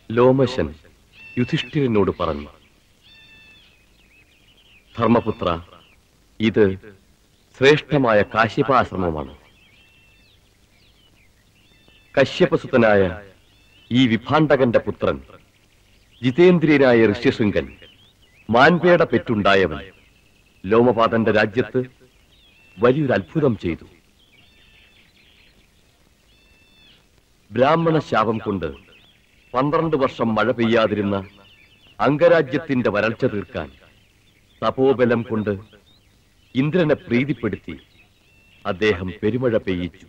ലോമശൻ യുധിഷ്ഠിരനോട് പറഞ്ഞു ധർമ്മപുത്ര ഇത് ശ്രേഷ്ഠമായ കാശ്യപാശ്രമമാണ് കശ്യപസുതനായ ഈ വിഭാണ്ഡകന്റെ പുത്രൻ ജിതേന്ദ്രിയനായ ഋഷ്യശൃംഗൻ മാൻപേട പെറ്റുണ്ടായവൻ ലോമപാതന്റെ രാജ്യത്ത് വലിയൊരു അത്ഭുതം ചെയ്തു ബ്രാഹ്മണ ശാപം കൊണ്ട് പന്ത്രണ്ട് വർഷം മഴ പെയ്യാതിരുന്ന അംഗരാജ്യത്തിന്റെ വരൾച്ച തീർക്കാൻ തപോബലം കൊണ്ട് ഇന്ദ്രനെ പ്രീതിപ്പെടുത്തി അദ്ദേഹം പെരുമഴ പെയ്യിച്ചു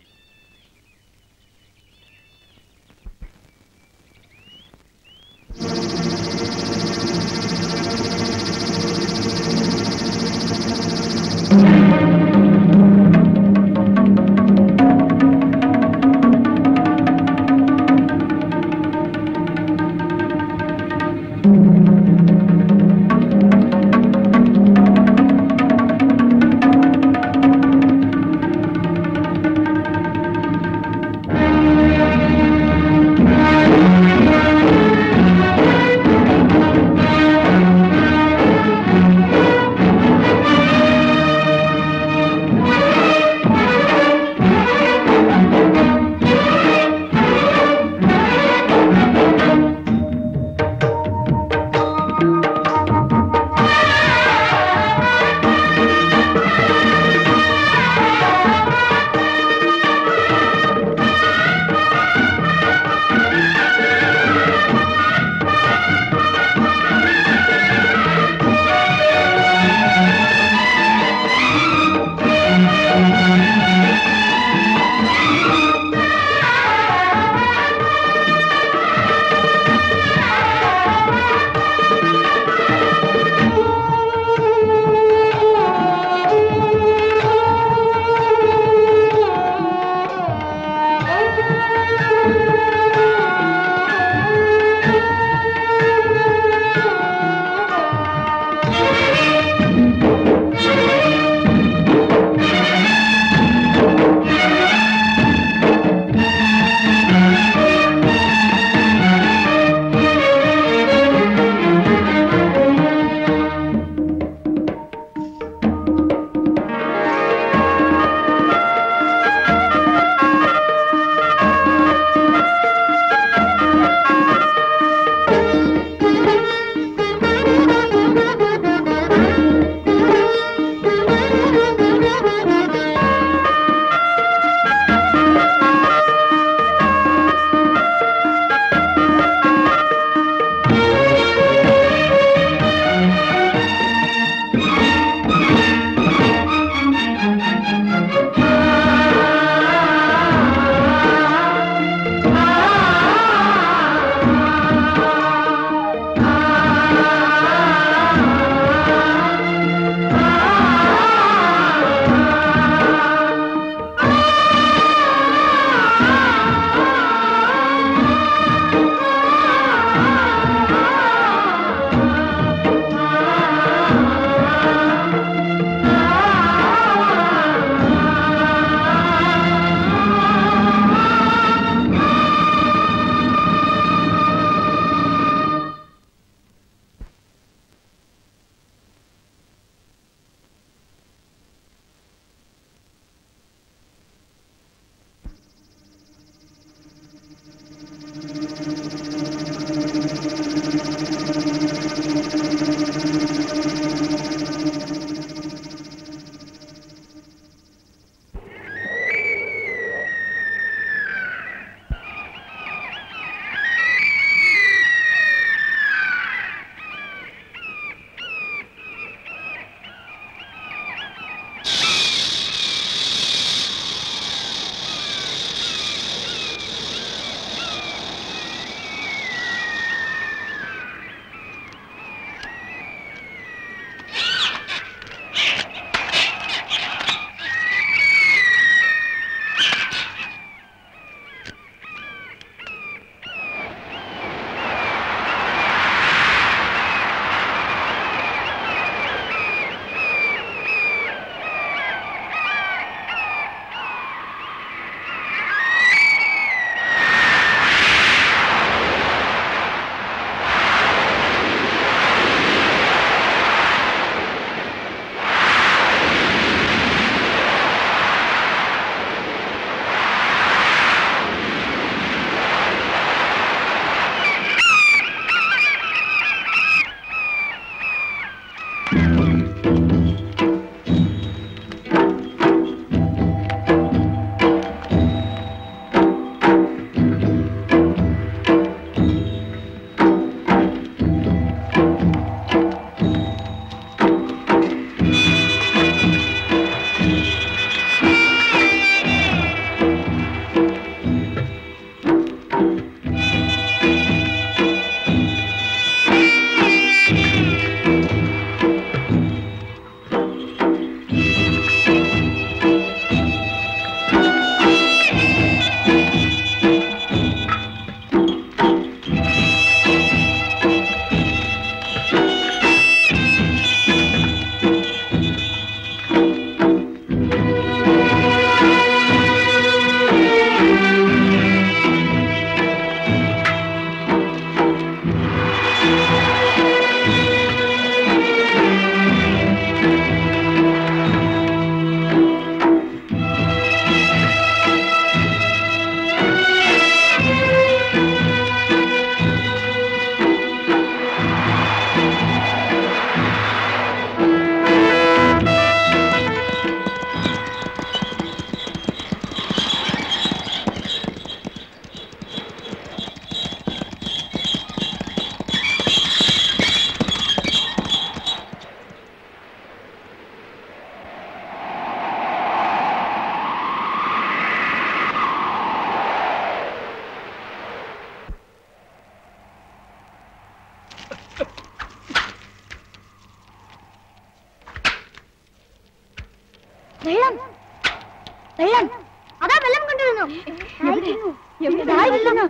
വെള്ളം വെള്ളം അതാ വെള്ളം കൊണ്ടുവരുന്നു വെള്ളം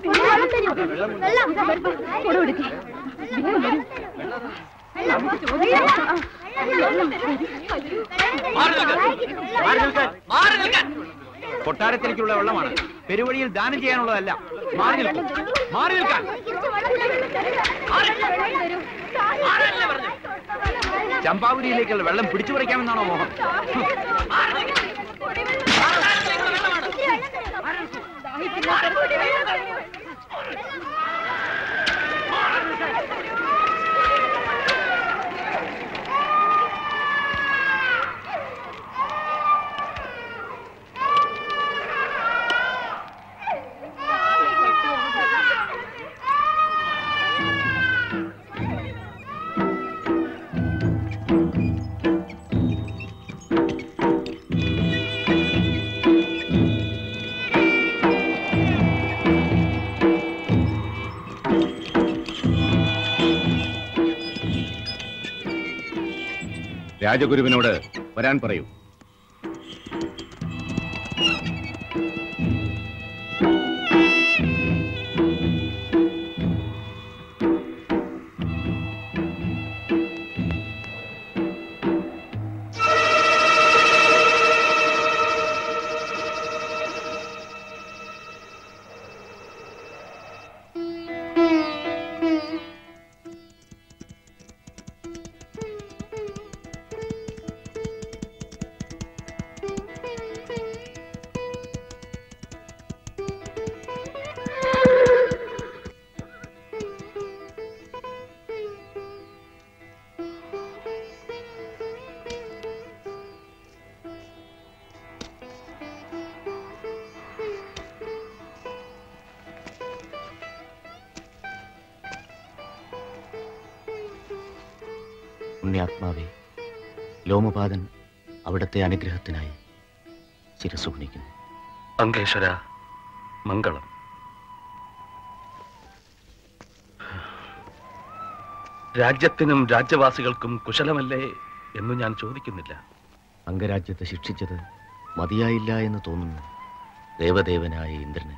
കൊട്ടാരത്തിലേക്കുള്ള വെള്ളമാണ് പെരുവഴിയിൽ ദാനം ചെയ്യാനുള്ളതല്ല മാറി നിൽക്കും മാറി നിൽക്കാൻ ചമ്പാവതിയിലേക്കുള്ള വെള്ളം പിടിച്ചു പറിക്കാമെന്നാണോ മോഹം രാജഗുരുവിനോട് വരാൻ പറയൂ പുണ്യാത്മാവെ ലോമപാദൻ അവിടുത്തെ അനുഗ്രഹത്തിനായി ശിരസ് കുണിക്കുന്നു അങ്കേശ്വര മംഗളം രാജ്യത്തിനും രാജ്യവാസികൾക്കും കുശലമല്ലേ എന്ന് ഞാൻ ചോദിക്കുന്നില്ല അംഗരാജ്യത്തെ ശിക്ഷിച്ചത് മതിയായില്ല എന്ന് തോന്നുന്നു ദേവദേവനായ ഇന്ദ്രന്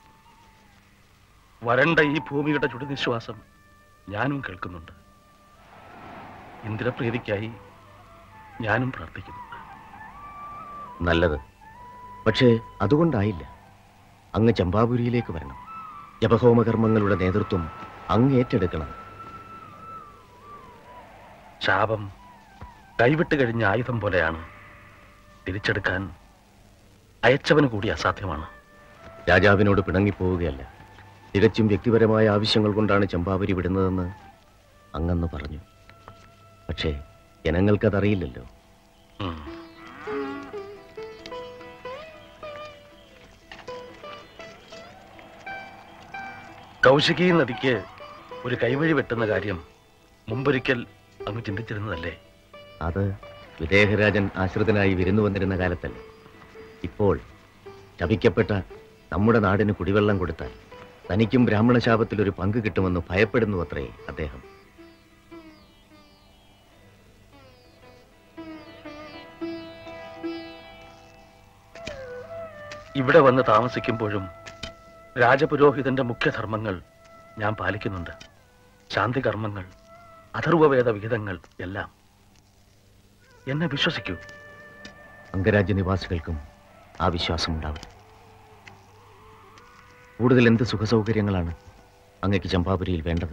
വരണ്ട ഈ ഭൂമിയുടെ ചുടുനിശ്വാസം ഞാനും കേൾക്കുന്നുണ്ട് ഇന്ദ്രപ്രീതിക്കായി ഞാനും പ്രാർത്ഥിക്കുന്നു നല്ലത് പക്ഷേ അതുകൊണ്ടായില്ല അങ്ങ് ചമ്പാപുരിയിലേക്ക് വരണം ജപഹോമകർമ്മങ്ങളുടെ നേതൃത്വം അങ്ങ് ഏറ്റെടുക്കണം ശാപം കൈവിട്ട് കഴിഞ്ഞ ആയുധം പോലെയാണ് തിരിച്ചെടുക്കാൻ അയച്ചവന് കൂടി അസാധ്യമാണ് രാജാവിനോട് പിണങ്ങിപ്പോവുകയല്ല തികച്ചും വ്യക്തിപരമായ ആവശ്യങ്ങൾ കൊണ്ടാണ് ചമ്പാവരി വിടുന്നതെന്ന് അങ്ങന്ന് പറഞ്ഞു പക്ഷേ ജനങ്ങൾക്കതറിയില്ലല്ലോ ഉം. കൗശികി നദിക്ക് ഒരു കൈവഴി വെട്ടുന്ന കാര്യം മുമ്പൊരിക്കൽ അങ്ങ് ചിന്തിച്ചിരുന്നതല്ലേ അത് വിദേഹരാജൻ ആശ്രിതനായി വിരുന്നു വന്നിരുന്ന കാലത്തല്ലേ ഇപ്പോൾ ശപിക്കപ്പെട്ട നമ്മുടെ നാടിന് കുടിവെള്ളം കൊടുത്താൽ തനിക്കും ബ്രാഹ്മണ ശാപത്തിൽ ഒരു പങ്ക് കിട്ടുമെന്ന് ഭയപ്പെടുന്നു അത്രേ അദ്ദേഹം ഇവിടെ വന്ന് താമസിക്കുമ്പോഴും രാജപുരോഹിതന്റെ മുഖ്യധർമ്മങ്ങൾ ഞാൻ പാലിക്കുന്നുണ്ട് ശാന്തി കർമ്മങ്ങൾ അഥർവവേദ വിഹിതങ്ങൾ എല്ലാം എന്നെ വിശ്വസിക്കൂ അംഗരാജ്യ നിവാസികൾക്കും ആ വിശ്വാസമുണ്ടാവും കൂടുതൽ എന്ത് സുഖസൗകര്യങ്ങളാണ് അങ്ങക്ക് ചമ്പാപുരിയിൽ വേണ്ടത്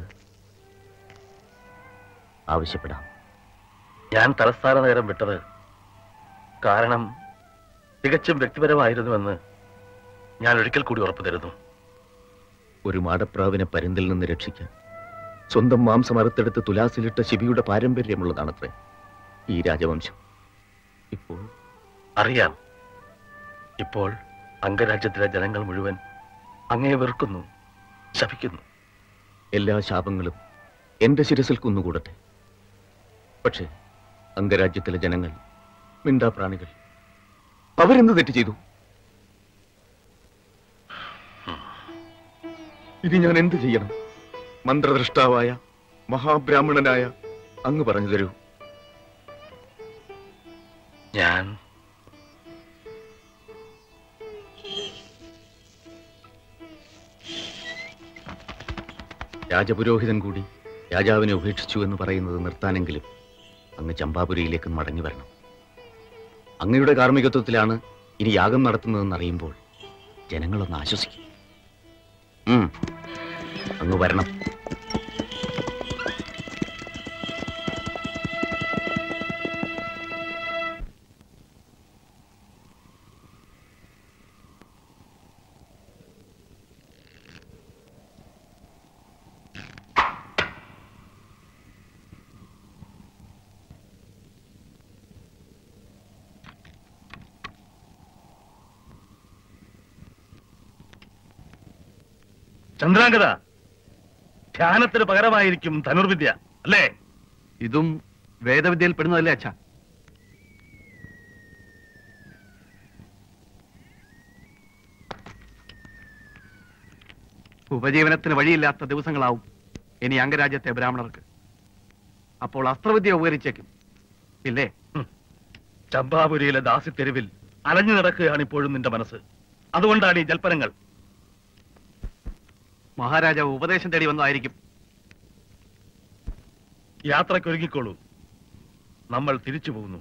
ആവശ്യപ്പെടാം ഞാൻ തലസ്ഥാന നഗരം വിട്ടത് കാരണം തികച്ചും വ്യക്തിപരമായിരുന്നുവെന്ന് ഞാൻ ഒരിക്കൽ കൂടി ഉറപ്പു തരുന്നു ഒരു മാടപ്രാവിനെ പരുന്തിൽ നിന്ന് രക്ഷിക്കാൻ സ്വന്തം മാംസം അറുത്തെടുത്ത് തുലാസിലിട്ട ശിബിയുടെ പാരമ്പര്യമുള്ളതാണത്രേ ഈ രാജവംശം ഇപ്പോൾ അറിയാം ഇപ്പോൾ അംഗരാജ്യത്തിലെ ജനങ്ങൾ മുഴുവൻ അങ്ങേ വെറുക്കുന്നു ശപിക്കുന്നു എല്ലാ ശാപങ്ങളും എന്റെ ശിരസിൽ കുന്നുകൂടട്ടെ പക്ഷേ അംഗരാജ്യത്തിലെ ജനങ്ങൾ മിണ്ടാപ്രാണികൾ അവരെന്ത് തെറ്റ് ചെയ്തു ഇനി ഞാൻ എന്ത് ചെയ്യണം മന്ത്രദ്രഷ്ടാവായ മഹാബ്രാഹ്മണനായ അങ്ങ് പറഞ്ഞു തരൂ ഞാൻ രാജപുരോഹിതൻ കൂടി രാജാവിനെ ഉപേക്ഷിച്ചു എന്ന് പറയുന്നത് നിർത്താനെങ്കിലും അങ്ങ് ചമ്പാപുരിയിലേക്ക് മടങ്ങി വരണം അങ്ങയുടെ കാർമ്മികത്വത്തിലാണ് ഇനി യാഗം നടത്തുന്നതെന്ന് അറിയുമ്പോൾ ജനങ്ങളൊന്ന് ആശ്വസിക്കും ഉം. അങ്ങ് വരണം ചന്ദ്രാംഗത ധ്യാനത്തിന് പകരമായിരിക്കും ധനുർവിദ്യ അല്ലേ ഇതും വേദവിദ്യയിൽ പെടുന്നതല്ലേ അച്ഛാ ഉപജീവനത്തിന് വഴിയില്ലാത്ത ദിവസങ്ങളാവും ഇനി അംഗരാജ്യത്തെ ബ്രാഹ്മണർക്ക് അപ്പോൾ അസ്ത്രവിദ്യ ഉപകരിച്ചേക്കും ഇല്ലേ ചമ്പാപുരിയിലെ ദാസിത്തെരുവിൽ അലഞ്ഞു നടക്കുകയാണ് ഇപ്പോഴും നിന്റെ മനസ്സ് അതുകൊണ്ടാണ് ഈ ജൽപ്പനങ്ങൾ മഹാരാജാവ് ഉപദേശം തേടി വന്നതായിരിക്കും യാത്രക്കൊരുങ്ങിക്കോളൂ നമ്മൾ തിരിച്ചു പോകുന്നു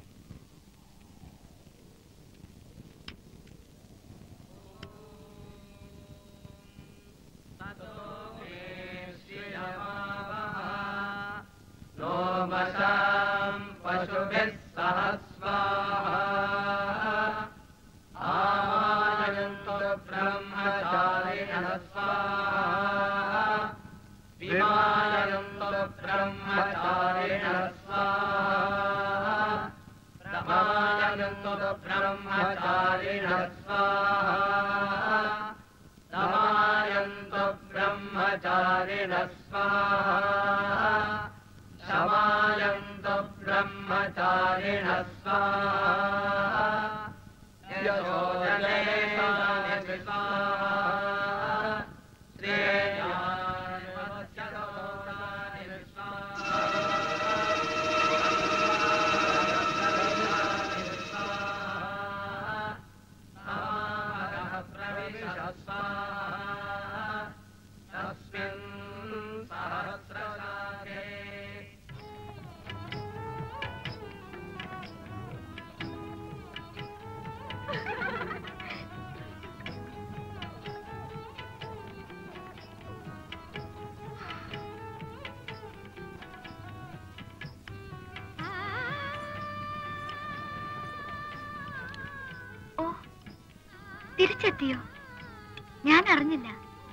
ഓ തിരിച്ചെത്തിയോ ഞാൻ അറിഞ്ഞില്ല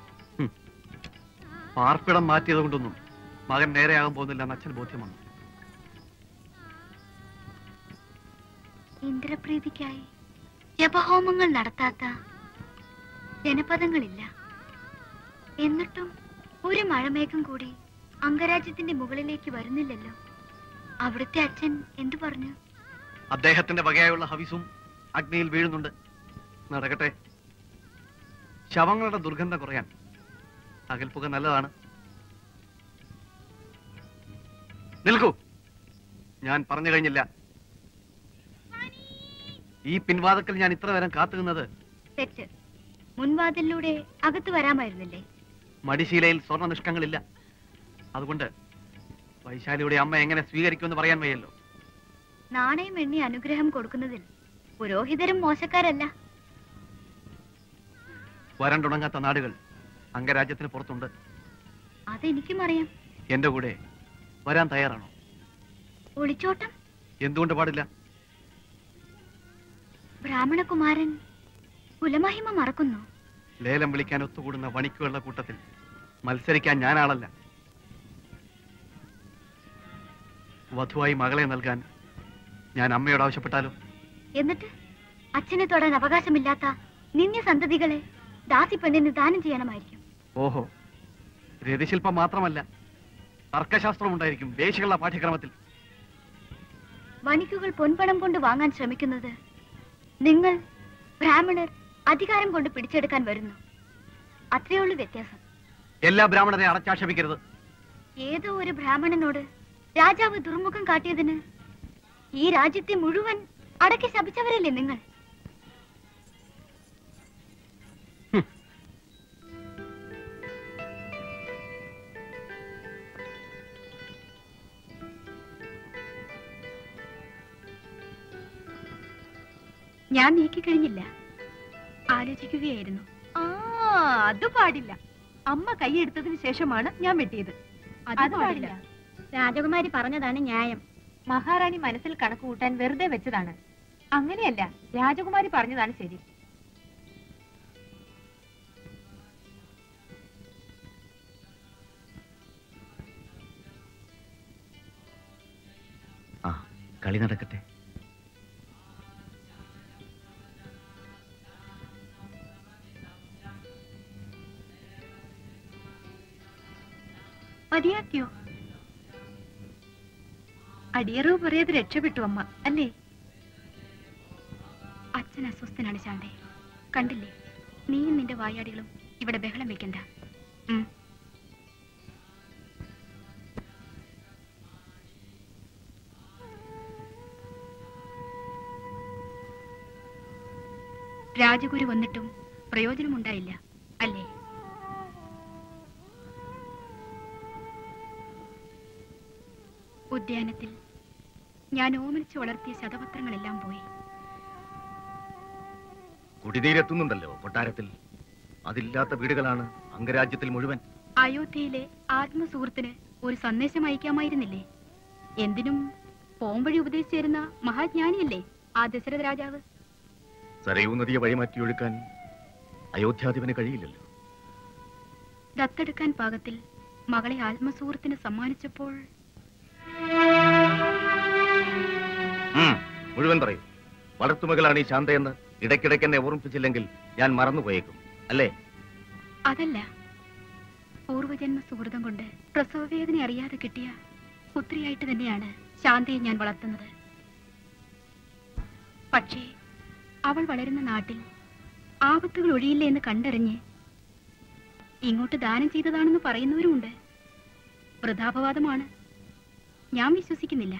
പാർപ്പിടം മാറ്റിയത് കൊണ്ടൊന്നും മകൻ നേരെയാകാൻ പോകുന്നില്ല എന്ന് അച്ഛൻ ബോധ്യം വന്നു ഇന്ദ്രപ്രീതിക്കായി ജപഹോമങ്ങൾ നടത്താത്ത ജനപദങ്ങളില്ല എന്നിട്ടും ഒരു മഴമേഘം കൂടി അംഗരാജ്യത്തിന്റെ മുകളിലേക്ക് വരുന്നില്ലല്ലോ അവിടുത്തെ അച്ഛൻ എന്തു പറഞ്ഞു അദ്ദേഹത്തിന്റെ വകയായുള്ള ഹവിസും അഗ്നിയിൽ വീഴുന്നുണ്ട് നടക്കട്ടെ ശവങ്ങളുടെ ദുർഗന്ധം കുറയാൻ അകൽപ്പുക നല്ലതാണ് നിൽക്കൂ ഞാൻ പറഞ്ഞു കഴിഞ്ഞില്ല ഈ പിൻവാതക്കൽ ഞാൻ ഇത്ര നേരം കാത്തുനിന്നത് തെറ്റ് മുൻവാതിലൂടെ അകത്ത് വരാമായിരുന്നില്ലേ മടിശീലയിൽ സ്വർണ്ണ നിഷ്കങ്ങളില്ല അതുകൊണ്ട് വൈശാലിയുടെ അമ്മ എങ്ങനെ സ്വീകരിക്കുമെന്ന് പറയാൻ വയ്യല്ലോ നാണയം എണ്ണി അനുഗ്രഹം കൊടുക്കുന്നതിൽ പുരോഹിതരും മോശക്കാരല്ല വരണ്ടുണങ്ങാത്ത നാടുകൾ അംഗരാജ്യത്തിന് പുറത്തുണ്ട് അതെനിക്കും അറിയാം എന്റെ കൂടെ വരാൻ തയ്യാറാണോ ഒളിച്ചോട്ടം എന്തുകൊണ്ട് പാടില്ല ബ്രാഹ്മണകുമാരൻ കുലമഹിമ മറക്കുന്നു ലേലം വിളിക്കാൻ ഒത്തുകൂടുന്ന വണിക്കുകളുടെ കൂട്ടത്തിൽ മത്സരിക്കാൻ ഞാനാളല്ല വധുവായി മകളെ നൽകാൻ ഞാൻ അമ്മയോട് ആവശ്യപ്പെട്ടാലോ എന്നിട്ട് അച്ഛനെ തൊടാൻ അവകാശമില്ലാത്ത നിന്യ സന്തതികളെ ദാസി പെണ്ണിന് ദാനം ചെയ്യണമായിരിക്കും ഓഹോ രതിശില്പം മാത്രമല്ല തർക്കശാസ്ത്രം ഉണ്ടായിരിക്കും വേശികളുടെ പാഠ്യക്രമത്തിൽ വണിക്കുകൾ പൊൻപണം കൊണ്ട് വാങ്ങാൻ ശ്രമിക്കുന്നത് നിങ്ങൾ ബ്രാഹ്മണർ അധികാരം കൊണ്ട് പിടിച്ചെടുക്കാൻ വരുന്നു അത്രയുള്ളൂ വ്യത്യാസം എല്ലാ ബ്രാഹ്മണരെ അടച്ചാക്ഷേപിക്കരുത് ഏതോ ഒരു ബ്രാഹ്മണനോട് രാജാവ് ദുർമുഖം കാട്ടിയതിന് ഈ രാജ്യത്തെ മുഴുവൻ അടക്കി ശപിച്ചവരല്ലേ നിങ്ങൾ ഞാൻ നീക്കിക്കഴിഞ്ഞില്ല ആലോചിക്കുകയായിരുന്നു ആ അത് പാടില്ല അമ്മ കൈയെടുത്തതിന് ശേഷമാണ് ഞാൻ വെട്ടിയത് അത് പാടില്ല രാജകുമാരി പറഞ്ഞതാണ് ന്യായം മഹാറാണി മനസ്സിൽ കണക്ക് കൂട്ടാൻ വെറുതെ വെച്ചതാണ് അങ്ങനെയല്ല രാജകുമാരി പറഞ്ഞതാണ് ശരി ആ കളി നടക്കട്ടെ മതിയാക്കിയോ അടിയറവ് പറയാതെ രക്ഷപ്പെട്ടു അമ്മ അല്ലേ അച്ഛൻ അസ്വസ്ഥനാണ് ശാന്തേ കണ്ടില്ലേ നീയും നിന്റെ വായാടികളും ഇവിടെ ബഹളം വെക്കണ്ട ഉം. രാജഗുരു വന്നിട്ടും പ്രയോജനമുണ്ടായില്ല അല്ലേ ഉദ്യാനത്തിൽ ഞാൻ ഓമനിച്ച് വളർത്തിയ ശതപത്രങ്ങളെല്ലാം പോയി കുടിനീരെത്തുന്നുണ്ടല്ലോ കൊട്ടാരത്തിൽ അതില്ലാത്ത വീടുകളാണ് അംഗരാജ്യത്തിൽ മുഴുവൻ അയോധ്യയിലെ ആത്മസുഹൃത്തിന് ഒരു സന്ദേശം അയക്കാമായിരുന്നില്ലേ എന്തിനും പോംവഴി ഉപദേശിച്ചു തരുന്ന മഹാജ്ഞാനിയല്ലേ ആ ദശരഥ രാജാവ് സരയൂ നദിയെ വഴിമാറ്റിയൊഴുക്കാൻ അയോധ്യാധിപന് കഴിയില്ലല്ലോ ദത്തെടുക്കാൻ പാകത്തിൽ മകളെ ആത്മസുഹൃത്തിന് സമ്മാനിച്ചപ്പോൾ ഉം, മുഴുവൻ പറയൂ വളർത്തുമകളാണ് ഈ ശാന്തയെന്ന് ഇടയ്ക്കിടയ്ക്ക് എന്നെ ഓർമ്മിപ്പിച്ചില്ലെങ്കിൽ ഞാൻ മറന്നുപോയേക്കും അല്ലേ അതല്ല പൂർവജന്മ സുഹൃതം കൊണ്ട് പ്രസവവേദന അറിയാതെ കിട്ടിയ പുത്രിയായിട്ട് തന്നെയാണ് ശാന്തയെ ഞാൻ വളർത്തുന്നത് പക്ഷേ അവൾ വളരുന്ന നാട്ടിൽ ആപത്തുകൾ ഒഴിയില്ല എന്ന് കണ്ടറിഞ്ഞ് ഇങ്ങോട്ട് ദാനം ചെയ്തതാണെന്ന് പറയുന്നവരുമുണ്ട് വൃഥാപവാദമാണ് ഞാൻ വിശ്വസിക്കുന്നില്ല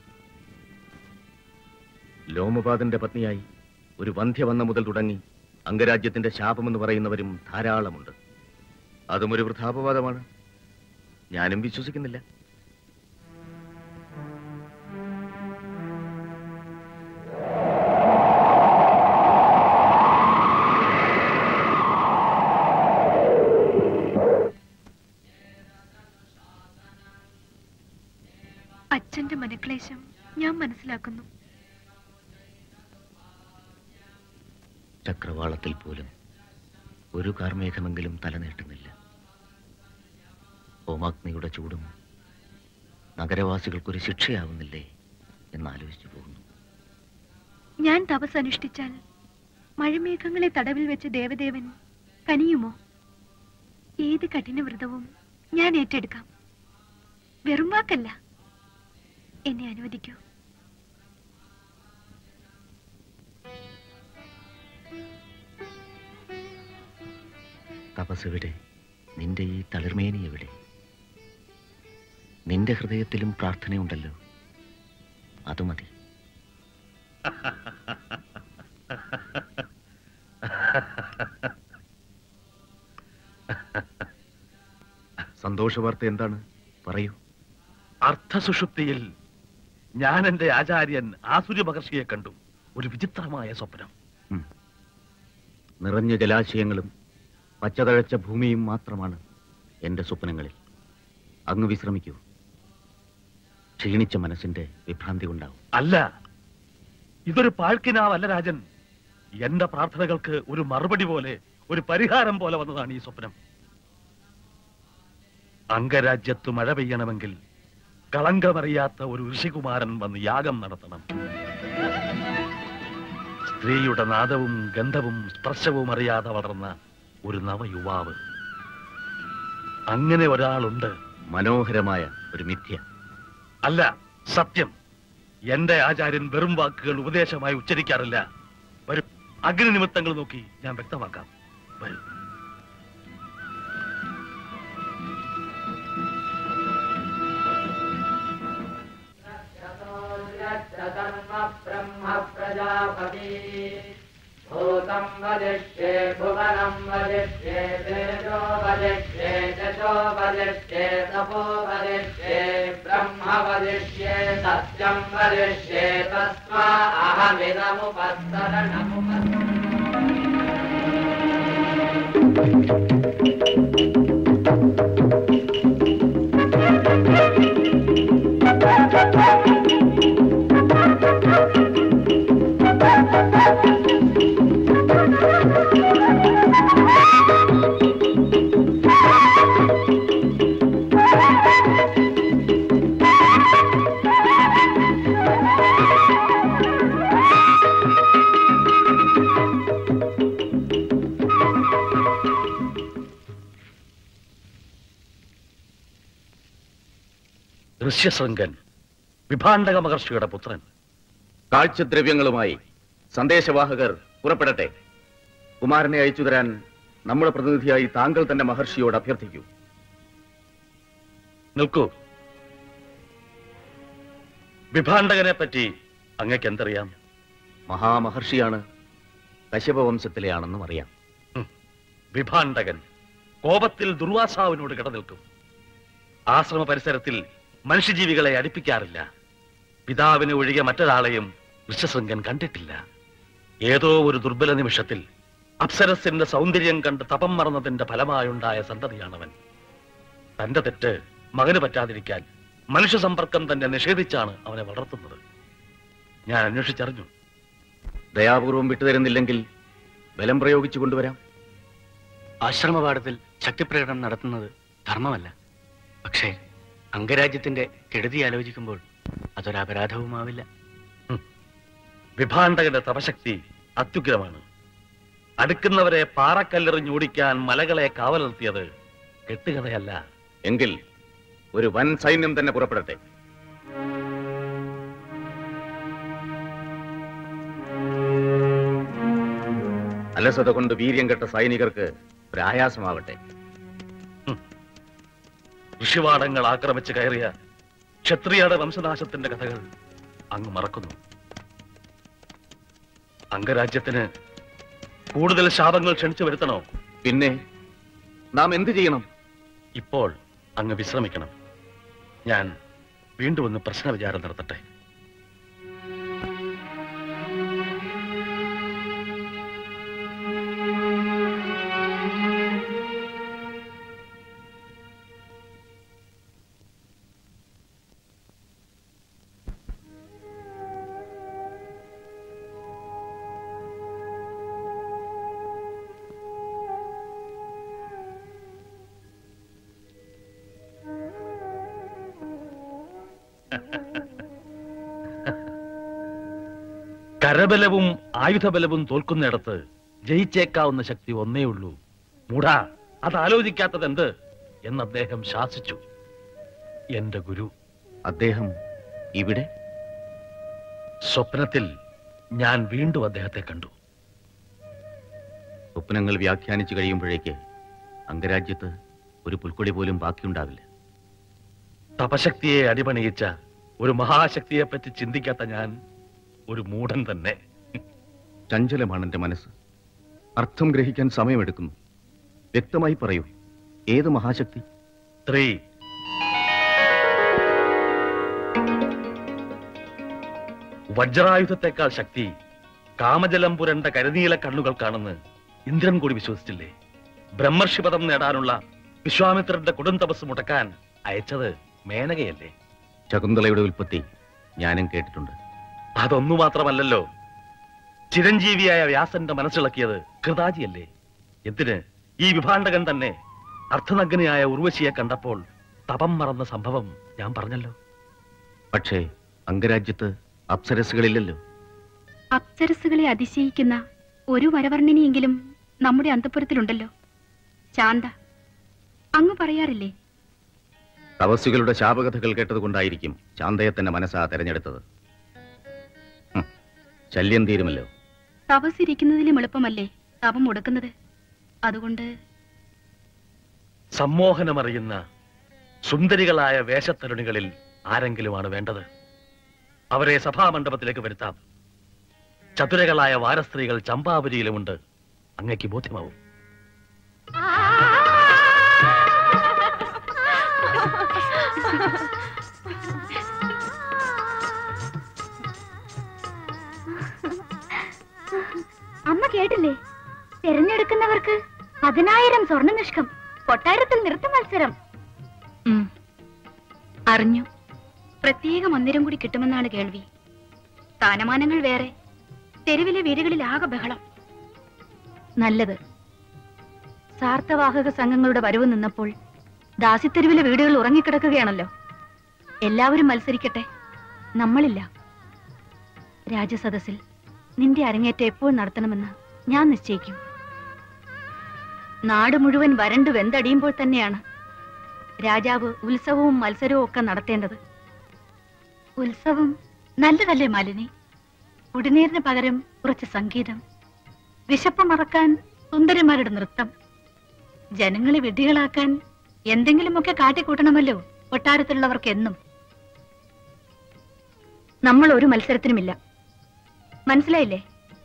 ലോമപാദന്റെ പത്നിയായി ഒരു വന്ധ്യ വന്ന മുതൽ തുടങ്ങി അംഗരാജ്യത്തിന്റെ ശാപമെന്ന് പറയുന്നവരും ധാരാളമുണ്ട് അതും ഒരു വൃഥാപവാദമാണ് ഞാനും വിശ്വസിക്കുന്നില്ല അച്ഛന്റെ മനക്ലേശം ഞാൻ മനസ്സിലാക്കുന്നു ചക്രവാളത്തിൽ പോലും ഒരു കാർമേഘമെങ്കിലും തലനീട്ടുന്നില്ല ഹോമാഗ്നിയുടെ ചൂടും നഗരവാസികൾക്കൊരു ശിക്ഷയാവുന്നില്ലേ എന്നാലോചിച്ചു പോകുന്നു ഞാൻ തപസ് അനുഷ്ഠിച്ചാൽ മഴമേഘങ്ങളെ തടവിൽ വെച്ച് ദേവദേവൻ കനിയുമോ ഏത് കഠിന വ്രതവും ഞാൻ ഏറ്റെടുക്കാം വെറും വാക്കല്ല എന്നെ അനുവദിക്കൂ തപസ് എവിടെ നിന്റെ ഈ തളിർമേനി എവിടെ നിന്റെ ഹൃദയത്തിലും പ്രാർത്ഥനയുണ്ടല്ലോ അത് മതി സന്തോഷ വാർത്ത എന്താണ് പറയൂ അർത്ഥസുഷുപ്തിയിൽ ഞാൻ എന്റെ ആചാര്യൻ ആസുര്യ മഹർഷിയെ കണ്ടു ഒരു വിചിത്രമായ സ്വപ്നം ഉം. നിറഞ്ഞ ജലാശയങ്ങളും പച്ചതഴച്ച ഭൂമിയും മാത്രമാണ് എന്റെ സ്വപ്നങ്ങളിൽ അങ്ങ് വിശ്രമിക്കൂ ക്ഷീണിച്ച മനസ്സിന്റെ വിഭ്രാന്തി ഉണ്ടാവും അല്ല ഇതൊരു പാഴ്ക്കിനാവല്ല രാജൻ എന്റെ പ്രാർത്ഥനകൾക്ക് ഒരു മറുപടി പോലെ ഒരു പരിഹാരം പോലെ വന്നതാണ് ഈ സ്വപ്നം അംഗരാജ്യത്ത് മഴ പെയ്യണമെങ്കിൽ കളങ്കമറിയാത്ത ഒരു ഋഷികുമാരൻ വന്ന് യാഗം നടത്തണം സ്ത്രീയുടെ നാദവും ഗന്ധവും സ്പർശവും അറിയാതെ വളർന്ന ഒരു നവയുവാവ് അങ്ങനെ ഒരാളുണ്ട് മനോഹരമായ ഒരു മിഥ്യ അല്ല സത്യം എന്റെ ആചാര്യൻ വെറും വാക്കുകൾ ഉപദേശമായി ഉച്ചരിക്കാറില്ല വരും അഗ്നി നിമിത്തങ്ങൾ നോക്കി ഞാൻ വ്യക്തമാക്കാം വരും ब्रह्म प्रजापति भूता सर्वं वदिष्ये भुवनं वदिष्ये तेजो वदिष्ये यशो वदिष्ये तपो वदिष्ये ब्रह्म वदिष्ये सत्यं वदिष्ये तस्मा अहमिदमुपस्तरणमुपस्तरणम् ഋഷ്യശൃംഗൻ വിഭാണ്ഡക മഹർഷിയുടെ പുത്രൻ കാഴ്ചദ്രവ്യങ്ങളുമായി സന്ദേശവാഹകർ പുറപ്പെടട്ടെ കുമാരനെ അയച്ചു തരാൻ നമ്മുടെ പ്രതിനിധിയായി താങ്കൾ തന്നെ മഹർഷിയോട് അഭ്യർത്ഥിക്കൂ നിൽക്കൂ വിഭാണ്ഡകനെ പറ്റി അങ്ങക്ക് എന്തറിയാം മഹാമഹർഷിയാണ് കശ്യപവംശത്തിലെയാണെന്നും അറിയാം വിഭാണ്ഡകൻ കോപത്തിൽ ദുർവാസാവിനോട് കിടനിൽക്കും ആശ്രമ പരിസരത്തിൽ മനുഷ്യജീവികളെ അടുപ്പിക്കാറില്ല പിതാവിനെ ഒഴികെ മറ്റൊരാളെയും ഋഷശൃംഗൻ കണ്ടിട്ടില്ല ഏതോ ഒരു ദുർബല നിമിഷത്തിൽ അപ്സരസിന്റെ സൗന്ദര്യം കണ്ട് തപം മറന്നതിന്റെ ഫലമായുണ്ടായ സന്തതിയാണവൻ തന്റെ തെറ്റ് മകന് പറ്റാതിരിക്കാൻ മനുഷ്യ സമ്പർക്കം തന്നെ നിഷേധിച്ചാണ് അവനെ വളർത്തുന്നത് ഞാൻ അന്വേഷിച്ചറിഞ്ഞു ദയാപൂർവം വിട്ടുതരുന്നില്ലെങ്കിൽ ബലം പ്രയോഗിച്ചു കൊണ്ടുവരാം ആശ്രമപാഠത്തിൽ ശക്തിപ്രകടനം നടത്തുന്നത് ധർമ്മമല്ല പക്ഷേ അംഗരാജ്യത്തിന്റെ കെടുതി ആലോചിക്കുമ്പോൾ അതൊരപരാധവുമാവില്ല വിഭാണ്ഡകന്റെ തപശക്തി അത്യുഗ്രമാണ് അടുക്കുന്നവരെ പാറക്കല്ലെറിഞ്ഞോടിക്കാൻ മലകളെ കാവൽ നിർത്തിയത് കെട്ടുകഥയല്ല എങ്കിൽ ഒരു വൻ സൈന്യം തന്നെ പുറപ്പെടട്ടെ അലസത കൊണ്ട് വീര്യം കെട്ട സൈനികർക്ക് പ്രയാസമാവട്ടെ ഋഷിവാടങ്ങൾ ആക്രമിച്ച് കയറിയ ക്ഷത്രിയയുടെ വംശനാശത്തിന്റെ കഥകൾ അങ്ങ് മറക്കുന്നു അംഗരാജ്യത്തിന് കൂടുതൽ ശാപങ്ങൾ ക്ഷണിച്ചു വരുത്തണോ പിന്നെ നാം എന്ത് ചെയ്യണം ഇപ്പോൾ അങ്ങ് വിശ്രമിക്കണം ഞാൻ വീണ്ടും ഒന്ന് പ്രശ്ന വിചാരം നടത്തട്ടെ കരബലവും ആയുധബലവും തോൽക്കുന്നിടത്ത് ജയിച്ചേക്കാവുന്ന ശക്തി ഒന്നേ ഉള്ളൂ മൂടാ അത് ആലോചിക്കാത്തത് എന്ത് എന്ന് അദ്ദേഹം ശാസിച്ചു എന്റെ ഗുരു അദ്ദേഹം ഇവിടെ സ്വപ്നത്തിൽ ഞാൻ വീണ്ടും അദ്ദേഹത്തെ കണ്ടു സ്വപ്നങ്ങൾ വ്യാഖ്യാനിച്ചു കഴിയുമ്പോഴേക്ക് അംഗരാജ്യത്ത് ഒരു പുൽക്കൊടി പോലും ബാക്കിയുണ്ടാവില്ല തപശക്തിയെ അടിപണിയിച്ച ഒരു മഹാശക്തിയെ പറ്റി ചിന്തിക്കാത്ത ഞാൻ ഒരു മൂഢൻ തന്നെ ചഞ്ചലമാണ് എന്റെ മനസ്സ് അർത്ഥം ഗ്രഹിക്കാൻ സമയമെടുക്കുന്നു വ്യക്തമായി പറയൂ ഏത് മഹാശക്തി ത്രീ വജ്രായുധത്തെക്കാൾ ശക്തി കാമജലം പുരണ്ട കരുനീല കണ്ണുകൾക്കാണെന്ന് ഇന്ദ്രൻ കൂടി വിശ്വസിച്ചില്ലേ ബ്രഹ്മർഷിപദം നേടാനുള്ള വിശ്വാമിത്രന്റെ കൊടും തപസ് മുടക്കാൻ അയച്ചത് മേനകയല്ലേ ശകുന്തളയുടെ ഉൽപ്പത്തി ഞാനും കേട്ടിട്ടുണ്ട് അതൊന്നു മാത്രമല്ലല്ലോ ചിരഞ്ജീവിയായ വ്യാസന്റെ മനസ്സിളക്കിയത് കൃതാജിയല്ലേ എന്തിന് ഈ വിഭാണ്ഡകൻ തന്നെ അർത്ഥനഗ്നയായ ഉർവശിയെ കണ്ടപ്പോൾ തപം മറന്ന സംഭവം ഞാൻ പറഞ്ഞല്ലോ പക്ഷേ അംഗരാജ്യത്ത് അപ്സരസുകളില്ലല്ലോ അപ്സരസുകളെ അതിശയിക്കുന്ന ഒരു വരവർണ്ണിനിയെങ്കിലും നമ്മുടെ അന്തപുരത്തിലുണ്ടല്ലോ ശാന്ത അങ്ങ് പറയാറില്ലേ തപസ്സുകളുടെ ശാപകഥകൾ കേട്ടതുകൊണ്ടായിരിക്കും ശാന്തയെ തന്നെ മനസ്സാ തെരഞ്ഞെടുത്തത് ഹും, ശല്യം തീരുമല്ലോ തപസ്സിരിക്കുന്നതിലും എളുപ്പമല്ലേ തപം മുടക്കുന്നത് അതുകൊണ്ട് സമ്മോഹനമറിയുന്ന സുന്ദരികളായ വേഷത്തരുണികളിൽ ആരെങ്കിലുമാണ് വേണ്ടത് അവരെ സഭാമണ്ഡപത്തിലേക്ക് വരുത്താം ചതുരകളായ വാരസ്ത്രീകൾ ചമ്പാവരിയിലുമുണ്ട് അങ്ങയ്ക്ക് ബോധ്യമാവും അമ്മ കേട്ടില്ലേ തിരഞ്ഞെടുക്കുന്നവർക്ക് പതിനായിരം സ്വർണ്ണ നിഷ്കം കൊട്ടാരത്തിൽ നൃത്ത മത്സരം അറിഞ്ഞു പ്രത്യേക മന്ദിരം കൂടി കിട്ടുമെന്നാണ് കേൾവി സ്ഥാനമാനങ്ങൾ വേറെ തെരുവിലെ വീടുകളിൽ ആകെ ബഹളം നല്ലത് സാർത്ഥവാഹക സംഘങ്ങളുടെ വരവ് നിന്നപ്പോൾ ദാസിത്തെരുവിലെ വീടുകൾ ഉറങ്ങിക്കിടക്കുകയാണല്ലോ എല്ലാവരും മത്സരിക്കട്ടെ നമ്മളില്ല രാജസദസ്സിൽ നിന്റെ അരങ്ങേറ്റം എപ്പോൾ നടത്തണമെന്ന് ഞാൻ നിശ്ചയിക്കും നാട് മുഴുവൻ വരണ്ടു വെന്തടിയുമ്പോൾ തന്നെയാണ് രാജാവ് ഉത്സവവും മത്സരവും ഒക്കെ നടത്തേണ്ടത് ഉത്സവം നല്ലതല്ലേ മാലിനി കുടിനീരിന് പകരം കുറച്ച് സംഗീതം വിശപ്പ് മറക്കാൻ സുന്ദരിമാരുടെ നൃത്തം ജനങ്ങളെ വിഡ്ഢികളാക്കാൻ എന്തെങ്കിലുമൊക്കെ കാട്ടിക്കൂട്ടണമല്ലോ കൊട്ടാരത്തിലുള്ളവർക്ക് എന്നും നമ്മൾ ഒരു മത്സരത്തിനുമില്ല മനസ്സിലായില്ലേ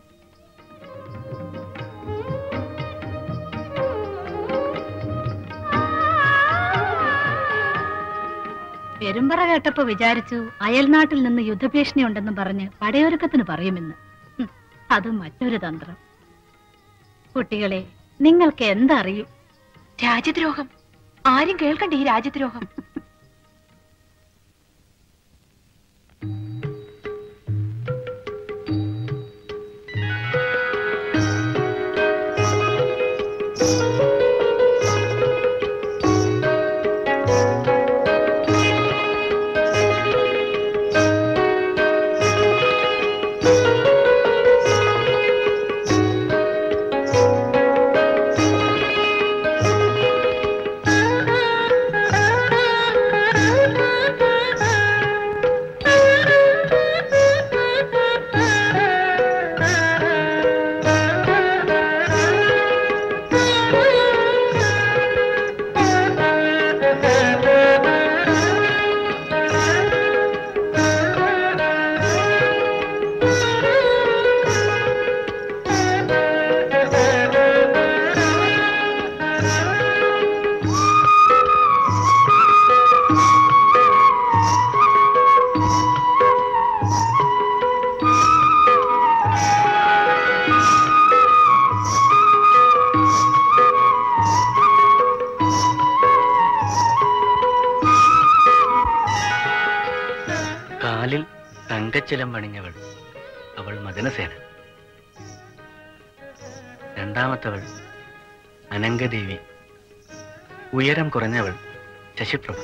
പെരുമ്പറ കേട്ടപ്പോ വിചാരിച്ചു അയൽനാട്ടിൽ നിന്ന് യുദ്ധഭീഷണി ഉണ്ടെന്ന് പറഞ്ഞ് പടയൊരുക്കത്തിന് പറയുമെന്ന് ഹും, അത് മറ്റൊരു തന്ത്രം കുട്ടികളെ നിങ്ങൾക്ക് എന്തറിയൂ രാജ്യദ്രോഹം ആരും കേൾക്കണ്ട ഈ രാജ്യദ്രോഹം കാലിൽ തങ്കച്ചിലം പണിഞ്ഞവൾ അവൾ മദനസേന രണ്ടാമത്തവൾ അനങ്കദേവി ഉയരം കുറഞ്ഞവൾ ശശിപ്രഭ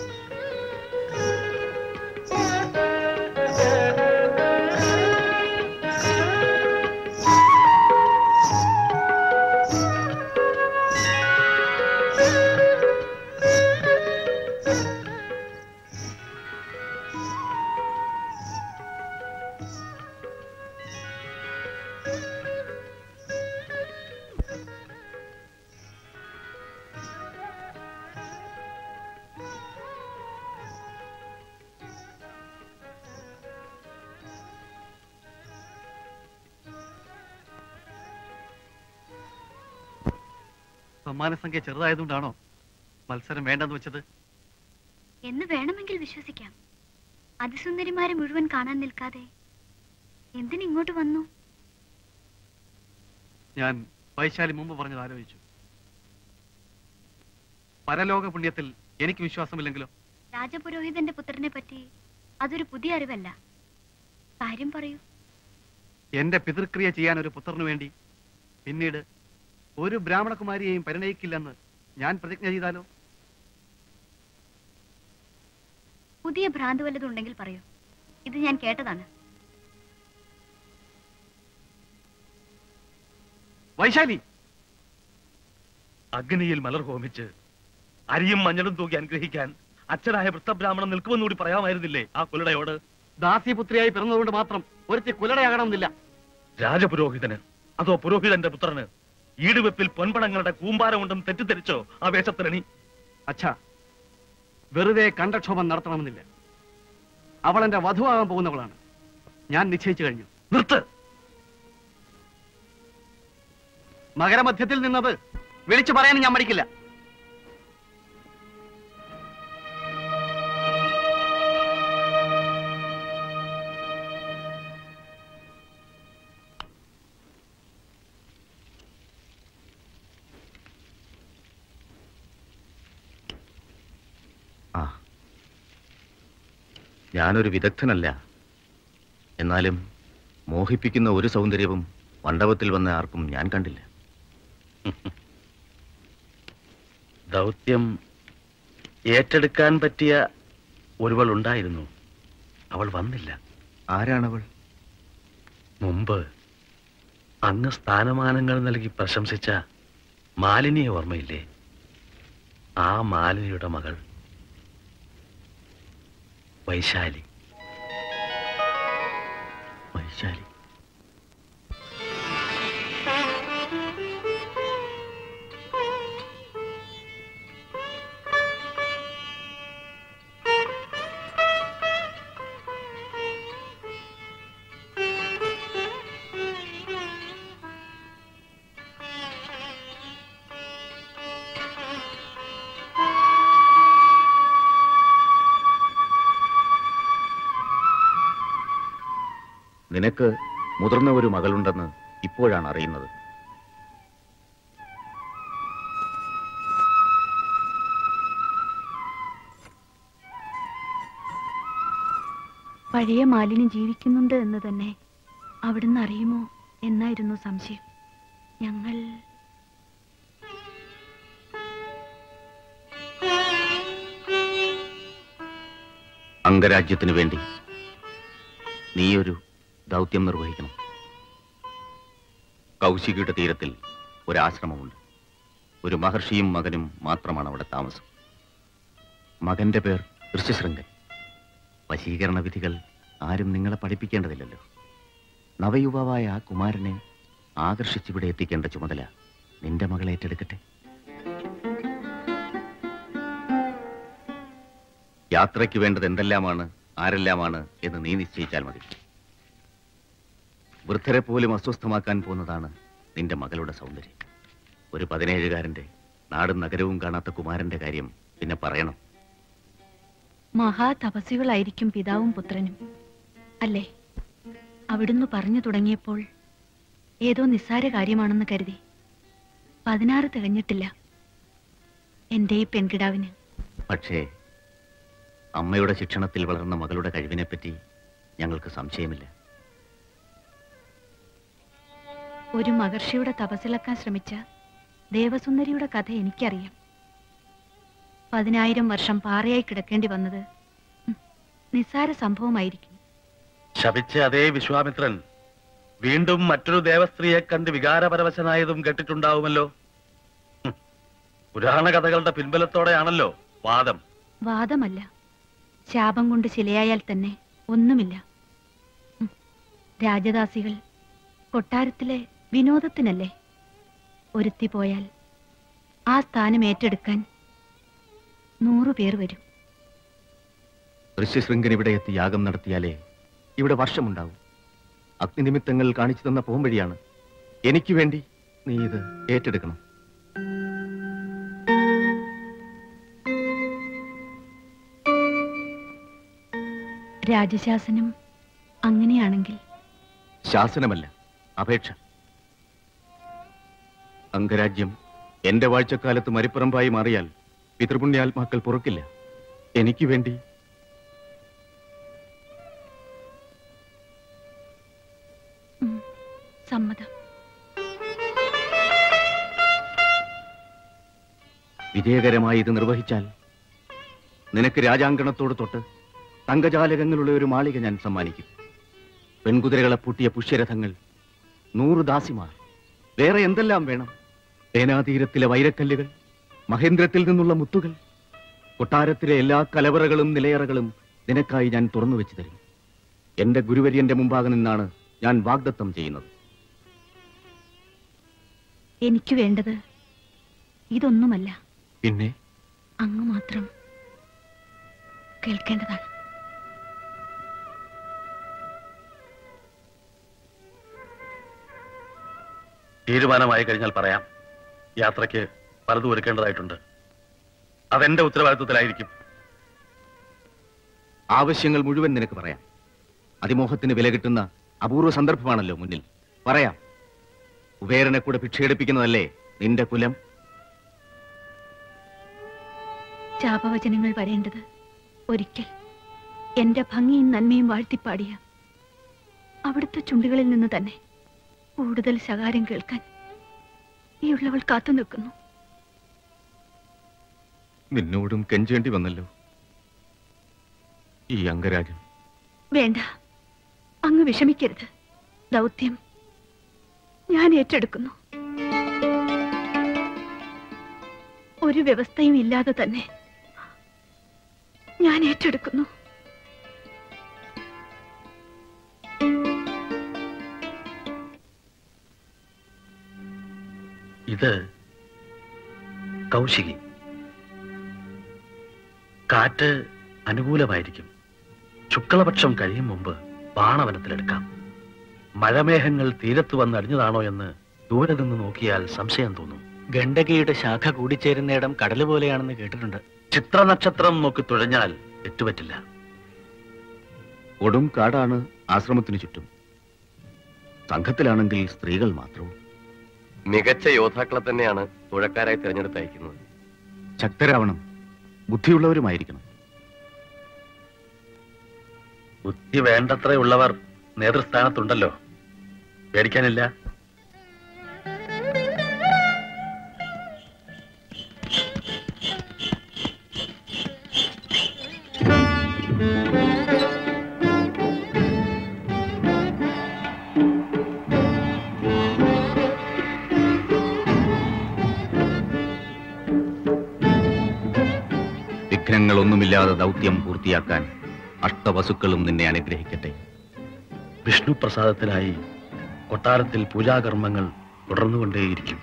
സമ്മാനസംഖ്യ ചെറുതായതുകൊണ്ടാണോ മത്സരം വേണ്ടെന്ന് വെച്ചത് എന്ന് വേണമെങ്കിൽ വിശ്വസിക്കാം അതിസുന്ദരിമാരെ മുഴുവൻ കാണാൻ നിൽക്കാതെ എന്തിനിങ്ങോട്ട് വന്നു ഞാൻ വൈശാലി മുമ്പ് പറഞ്ഞത് ആലോചിച്ചു പരലോക പുണ്യത്തിൽ എനിക്ക് വിശ്വാസമില്ലെങ്കിലോ രാജപുരോഹിതന്റെ പുത്രനെ പറ്റി അതൊരു പുതിയ അറിവല്ല കാര്യം പറയൂ എന്റെ പിതൃക്രിയ ചെയ്യാൻ ഒരു പുത്രനു വേണ്ടി പിന്നീട് ഒരു ബ്രാഹ്മണകുമാരിയെയും പരിണയിക്കില്ലെന്ന് ഞാൻ പ്രതിജ്ഞ ചെയ്താലോ പുതിയ ഭ്രാന്ത് വല്ലതും ഉണ്ടെങ്കിൽ പറയൂ ഇത് ഞാൻ കേട്ടതാണ് വൈശാലി അഗ്നിയിൽ മലർ ഹോമിച്ച് അരിയും മഞ്ഞളും തൂക്കി അനുഗ്രഹിക്കാൻ അച്ഛനായ വൃത്തബ്രാഹ്മണൻ നിൽക്കുമെന്നുകൂടി പറയാമായിരുന്നില്ലേ ആ കുലടയോട് ദാസിപുത്രിയായി പിറന്നതുകൊണ്ട് മാത്രം ഒരുത്തി കുലടയാകണമെന്നില്ല രാജപുരോഹിതന് അതോ പുരോഹിതന്റെ പുത്രന് ഈടുവെപ്പിൽ പൊൻപണങ്ങളുടെ കൂമ്പാരമുണ്ടെന്ന് തെറ്റിദ്ധരിച്ചോ ആ വേഷത്തിരണി അച്ഛാ വെറുതെ കണ്ടക്ഷോഭം നടത്തണമെന്നില്ല അവൾ എന്റെ വധുവാകാൻ പോകുന്നവളാണ് ഞാൻ നിശ്ചയിച്ചു കഴിഞ്ഞു നിർത്ത് മകരമധ്യത്തിൽ നിന്നത് വിളിച്ചു പറയാനും ഞാൻ മടിക്കില്ല ആ ഞാനൊരു വിദഗ്ധനല്ല എന്നാലും മോഹിപ്പിക്കുന്ന ഒരു സൗന്ദര്യവും മണ്ഡപത്തിൽ വന്ന ആർക്കും ഞാൻ കണ്ടില്ല ദൗത്യം ഏറ്റെടുക്കാൻ പറ്റിയ ഒരുവൾ ഉണ്ടായിരുന്നു അവൾ വന്നില്ല ആരാണവൾ മുമ്പ് അങ്ങ് സ്ഥാനമാനങ്ങൾ നൽകി പ്രശംസിച്ച മാലിനിയെ ഓർമ്മയില്ലേ ആ മാലിനിയുടെ മകൾ വൈശാലി വൈശാലി നിനക്ക് മുതിർന്ന ഒരു മകളുണ്ടെന്ന് ഇപ്പോഴാണ് അറിയുന്നത് പഴയ മാലിനി ജീവിക്കുന്നുണ്ട് എന്ന് തന്നെ അവിടുന്ന് അറിയുമോ എന്നായിരുന്നു സംശയം ഞങ്ങൾ അംഗരാജ്യത്തിനു വേണ്ടി നീയൊരു ദൗത്യം നിർവഹിക്കണം കൗശികയുടെ തീരത്തിൽ ഒരാശ്രമമുണ്ട് ഒരു മഹർഷിയും മകനും മാത്രമാണ് അവിടെ താമസം മകന്റെ പേർ ഋഷ്യശൃംഗൻ വശീകരണ വിധികൾ ആരും നിങ്ങളെ പഠിപ്പിക്കേണ്ടതില്ലല്ലോ നവയുവാവായ ആ കുമാരനെ ആകർഷിച്ചിവിടെ എത്തിക്കേണ്ട ചുമതല നിന്റെ മകൾ ഏറ്റെടുക്കട്ടെ യാത്രയ്ക്ക് വേണ്ടത് എന്തെല്ലാമാണ് ആരെല്ലാമാണ് എന്ന് നീ നിശ്ചയിച്ചാൽ മതി വൃദ്ധരെ പോലും അസ്വസ്ഥമാക്കാൻ പോകുന്നതാണ് നിന്റെ മകളുടെ സൗന്ദര്യം ഒരു പതിനേഴുകാരന്റെ നാടും നഗരവും കാണാത്ത കുമാരന്റെ കാര്യം പിന്നെ പറയണം മഹാതപസ്വികളായിരിക്കും പിതാവും പുത്രനും അല്ലേ അവിടുന്ന് പറഞ്ഞു തുടങ്ങിയപ്പോൾ ഏതോ നിസ്സാര കാര്യമാണെന്ന് കരുതി പതിനാറ് തികഞ്ഞിട്ടില്ല എന്റെ ഈ പെൺകിടാവിന് പക്ഷേ അമ്മയുടെ ശിക്ഷണത്തിൽ വളർന്ന മകളുടെ കഴിവിനെപ്പറ്റി ഞങ്ങൾക്ക് സംശയമില്ല ഒരു മഹർഷിയുടെ തപസ്സിളക്കാൻ ശ്രമിച്ച ദേവസുന്ദരിയുടെ കഥ എനിക്കറിയാം പതിനായിരം വർഷം പാറയായി കിടക്കേണ്ടി വന്നത് ഉം, നിസ്സാര സംഭവമായിരിക്കും ശപിച്ച അതേ വിശ്വാമിത്രൻ വീണ്ടും മറ്റൊരു ദേവസ്ത്രീയെ കണ്ട് വികാരപരവശനായതും കേട്ടിട്ടുണ്ടാവുമല്ലോ ഹും. പുരാണ കഥകളുടെ പിൻബലത്തോടെയാണല്ലോ വാദം വാദമല്ല ശാപം കൊണ്ട് ശിലയായാൽ തന്നെ ഒന്നുമില്ല ഉം, രാജദാസികൾ കൊട്ടാരത്തിലെ വിനോദത്തിനല്ലേ ഒരുത്തി പോയാൽ ആ സ്ഥാനം ഏറ്റെടുക്കാൻ നൂറു പേർ വരും ഋഷ്യശൃംഗൻ ഇവിടെ എത്തി യാഗം നടത്തിയാലേ ഇവിടെ വർഷമുണ്ടാവും അഗ്നിനിമിത്തങ്ങൾ കാണിച്ചു തന്ന പോംവഴിയാണ് എനിക്ക് വേണ്ടി നീ ഇത് ഏറ്റെടുക്കണം രാജശാസനം അങ്ങനെയാണെങ്കിൽ ശാസനമല്ല അപേക്ഷ അംഗരാജ്യം എന്റെ വാഴ്ചക്കാലത്ത് മരിപ്പറമ്പായി മാറിയാൽ പിതൃപുണ്യാത്മാക്കൾ പുറക്കില്ല എനിക്ക് വേണ്ടി ഉം, സമ്മതം വിജയകരമായി ഇത് നിർവഹിച്ചാൽ നിനക്ക് രാജാങ്കണത്തോട് തൊട്ട് തങ്കജാലകങ്ങളുള്ള ഒരു മാളിക ഞാൻ സമ്മാനിക്കും പെൺകുതിരകളെ പൂട്ടിയ പുഷ്യരഥങ്ങൾ നൂറ് ദാസിമാർ വേറെ എന്തെല്ലാം വേണം സേനാതീരത്തിലെ വൈരക്കല്ലുകൾ മഹേന്ദ്രത്തിൽ നിന്നുള്ള മുത്തുകൾ കൊട്ടാരത്തിലെ എല്ലാ കലവറകളും നിലയറകളും നിനക്കായി ഞാൻ തുറന്നു വെച്ചു തരും എന്റെ ഗുരുവര്യന്റെ മുമ്പാകെ നിന്നാണ് ഞാൻ വാഗ്ദത്തം ചെയ്യുന്നത് എനിക്ക് വേണ്ടത് ഇതൊന്നുമല്ല പിന്നെ അങ്ങ് മാത്രം കേൾക്കേണ്ടതാണ് തീരുമാനമായി കഴിഞ്ഞാൽ പറയാം യാത്രയ്ക്ക് പലതും ഒരുക്കേണ്ടതായിട്ടുണ്ട് അതെന്റെ ഉത്തരവാദിത്വത്തിലായിരിക്കും ആവശ്യങ്ങൾ മുഴുവൻ നിനക്ക് പറയാം അതിമോഹത്തിന് വില കിട്ടുന്ന അപൂർവ സന്ദർഭമാണല്ലോ മുന്നിൽ പറയാം കുബേരനെ കൂടെ ഭിക്ഷയെടുപ്പിക്കുന്നതല്ലേ നിന്റെ കുലം ശാപവചനങ്ങൾ വരേണ്ടത് ഒരിക്കൽ എന്റെ ഭംഗിയും നന്മയും വാഴ്ത്തിപ്പാടിയ അവിടുത്തെ ചുണ്ടുകളിൽ നിന്ന് തന്നെ കൂടുതൽ ശകാരം കേൾക്കാൻ ഈ ഉള്ളവൾ കാത്തു നിൽക്കുന്നു നിന്നോടും കെഞ്ചേണ്ടി വന്നല്ലോ ഈ അംഗരാജൻ വേണ്ട അങ്ങ് വിഷമിക്കരുത് ദൗത്യം ഞാൻ ഏറ്റെടുക്കുന്നു ഒരു വ്യവസ്ഥയും ഇല്ലാതെ തന്നെ ഞാൻ ഏറ്റെടുക്കുന്നു ഇത് കൗശികി കാറ്റ് അനുകൂലമായിരിക്കും ശുക്ലപക്ഷം കഴിയും മുമ്പ് ബാണവനത്തിലെടുക്കാം മഴമേഘങ്ങൾ തീരത്ത് വന്ന് അടിഞ്ഞതാണോ എന്ന് ദൂരെ നിന്ന് നോക്കിയാൽ സംശയം തോന്നും ഗണ്ഡകിയുടെ ശാഖ കൂടിച്ചേരുന്നിടം കടല് പോലെയാണെന്ന് കേട്ടിട്ടുണ്ട് ചിത്രനക്ഷത്രം നോക്കി തുഴഞ്ഞാൽ തെറ്റുപറ്റില്ല കൊടും കാടാണ് ആശ്രമത്തിനു ചുറ്റും സംഘത്തിലാണെങ്കിൽ സ്ത്രീകൾ മാത്രവും മികച്ച യോദ്ധാക്കളെ തന്നെയാണ് തുഴക്കാരായി തിരഞ്ഞെടുത്ത് അയക്കുന്നത് ശക്തരാവണം ബുദ്ധിയുള്ളവരുമായിരിക്കണം ബുദ്ധി വേണ്ടത്രയുള്ളവർ നേതൃസ്ഥാനത്തുണ്ടല്ലോ പേടിക്കാനില്ല വിഘ്നങ്ങളൊന്നുമില്ലാതെ ദൗത്യം പൂർത്തിയാക്കാൻ അഷ്ടവസുക്കളും നിന്നെ അനുഗ്രഹിക്കട്ടെ വിഷ്ണു പ്രസാദത്തിനായി കൊട്ടാരത്തിൽ പൂജാകർമ്മങ്ങൾ തുടർന്നുകൊണ്ടേയിരിക്കും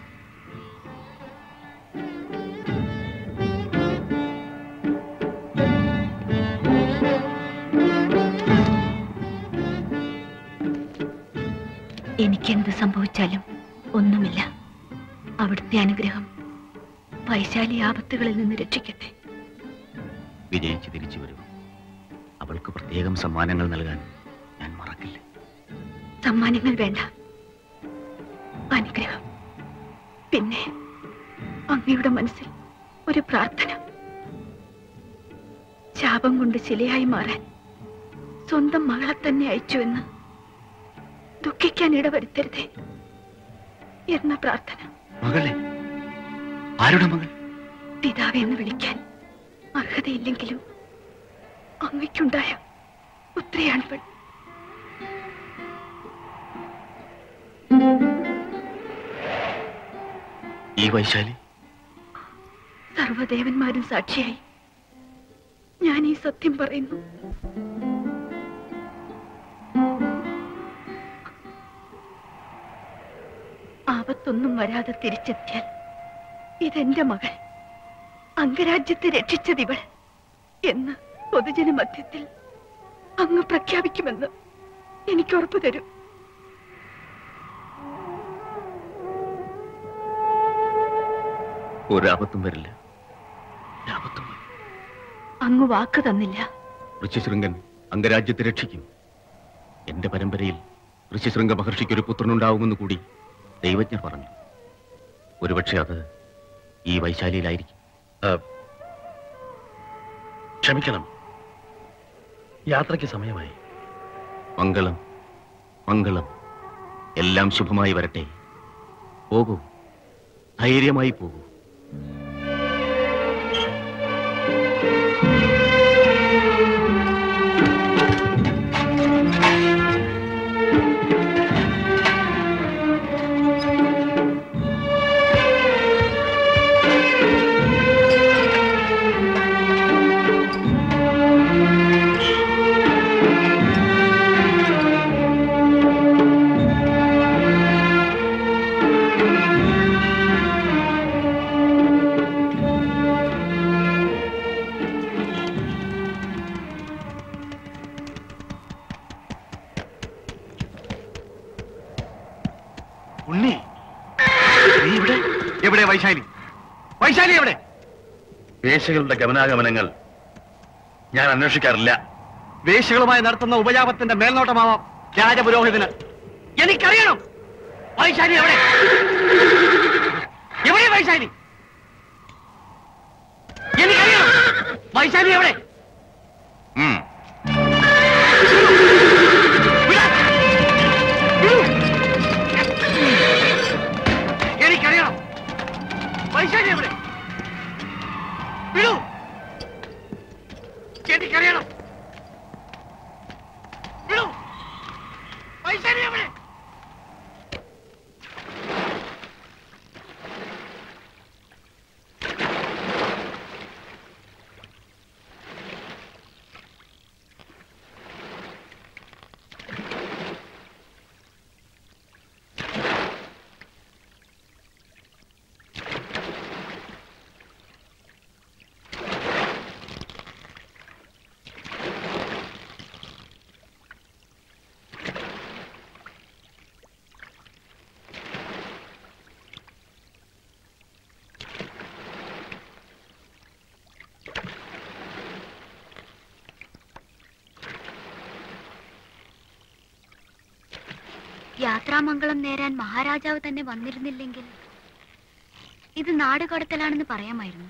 എനിക്കെന്ത് സംഭവിച്ചാലും ഒന്നുമില്ല അവിടുത്തെ അനുഗ്രഹം വൈശാലി ആപത്തുകളിൽ നിന്ന് രക്ഷിക്കട്ടെ വിജയിച്ച് തിരിച്ചു വരൂ അവൾക്ക് പ്രത്യേകം സമ്മാനങ്ങൾ നൽകാൻ ഞാൻ മറക്കില്ല സമ്മാനങ്ങൾ വേണ്ട അനുഗ്രഹം പിന്നെ അങ്ങയുടെ മനസ്സിൽ ഒരു പ്രാർത്ഥന ശാപം കൊണ്ട് ശിലയായി മാറാൻ സ്വന്തം മകളെ തന്നെ അയച്ചുവെന്ന് ദുഃഖിക്കാൻ ഇടവരുത്തരുതേ എന്ന പ്രാർത്ഥന മകളെ ആരുടെ മകൾ പിതാവെ എന്ന് വിളിക്കാൻ അർഹതയില്ലെങ്കിലും അങ്ങയ്ക്കുണ്ടായ പുത്രിയാണിവൾ ഈ വൈശാലി സർവദേവന്മാരും സാക്ഷിയായി ഞാൻ ഈ സത്യം പറയുന്നു ആപത്തൊന്നും വരാതെ തിരിച്ചെത്തിയാൽ ഇതെന്റെ മകൾ അംഗരാജ്യത്തെ രക്ഷിച്ചതിവൾ എന്ന് പൊതുജന മധ്യത്തിൽ അങ്ങ് പ്രഖ്യാപിക്കുമെന്ന് എനിക്ക് ഉറപ്പു തരൂ ഒരാപത്തും വരില്ല ഒരാപത്തും വരില്ല. അങ്ങ് വാക്ക് തന്നില്ല ഋഷ്യശൃംഗൻ അംഗരാജ്യത്തെ രക്ഷിക്കും എന്റെ പരമ്പരയിൽ ഋഷ്യശൃംഗ മഹർഷിക്ക് ഒരു പുത്രനുണ്ടാവുമെന്ന് കൂടി ദൈവജ്ഞർ പറഞ്ഞു ഒരുപക്ഷെ അത് ഈ വൈശാലിയിലായിരിക്കും ആ, ക്ഷമിക്കണം യാത്രയ്ക്ക് സമയമായി മംഗളം മംഗളം എല്ലാം ശുഭമായി വരട്ടെ പോകൂ ധൈര്യമായി പോകൂ എവിടെ വൈശാലി വൈശാലി എവിടെ വേശകളുടെ ഗമനാഗമനങ്ങൾ ഞാൻ അന്വേഷിക്കാറില്ല വേശ്യകളുമായി നടത്തുന്ന ഉപജാപത്തിന്റെ മേൽനോട്ടമാവാം രാജപുരോഹിതന് എനിക്കറിയണം വൈശാലി എവിടെ എവിടെ വൈശാലി എനിക്കറിയണം വൈശാലി എവിടെ ഉം. വിടാൻ. വിടൂ. എനിക്കറിയണം വൈശാലി എവിടെ വിടൂ എനിക്കറിയണം വിടൂ വൈശാലി എവിടെ യാത്രാമംഗളം നേരാൻ മഹാരാജാവ് തന്നെ വന്നിരുന്നില്ലെങ്കിൽ ഇത് നാട് കടത്തലാണെന്ന് പറയാമായിരുന്നു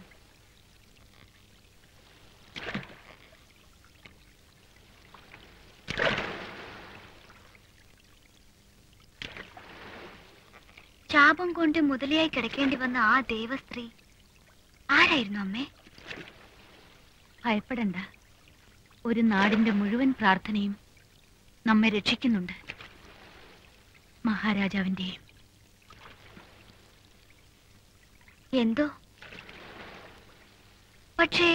ശാപം കൊണ്ട് മുതലയായി കിടക്കേണ്ടി വന്ന ആ ദേവസ്ത്രീ ആരായിരുന്നു അമ്മേ ഭയപ്പെടണ്ട ഒരു നാടിന്റെ മുഴുവൻ പ്രാർത്ഥനയും നമ്മെ രക്ഷിക്കുന്നുണ്ട് മഹാരാജാവിന്റെയും എന്തോ പക്ഷേ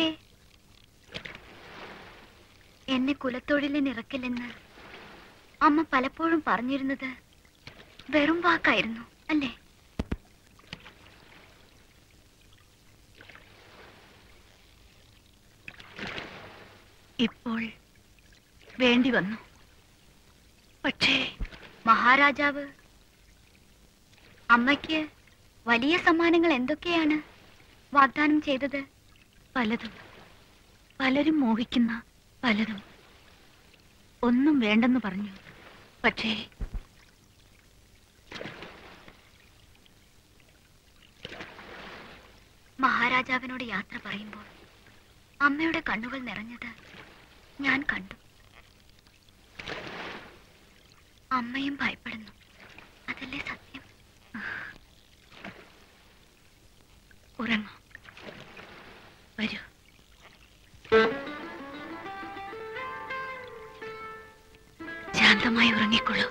എന്നെ കുലത്തൊഴിലിന് ഇറക്കില്ലെന്ന് അമ്മ പലപ്പോഴും പറഞ്ഞിരുന്നത് വെറും വാക്കായിരുന്നു അല്ലേ ഇപ്പോൾ വേണ്ടി വന്നു പക്ഷേ മഹാരാജാവ് അമ്മയ്ക്ക് വലിയ സമ്മാനങ്ങൾ എന്തൊക്കെയാണ് വാഗ്ദാനം ചെയ്തത് പലതും പലരും മോഹിക്കുന്ന പലതും ഒന്നും വേണ്ടെന്ന് പറഞ്ഞു പക്ഷേ മഹാരാജാവിനോട് യാത്ര പറയുമ്പോൾ അമ്മയുടെ കണ്ണുകൾ നിറഞ്ഞത് ഞാൻ കണ്ടു അമ്മയും ഭയപ്പെടുന്നു അതല്ലേ സത്യം ഉറങ്ങൂ വരൂ ശാന്തമായി ഉറങ്ങിക്കൊള്ളൂ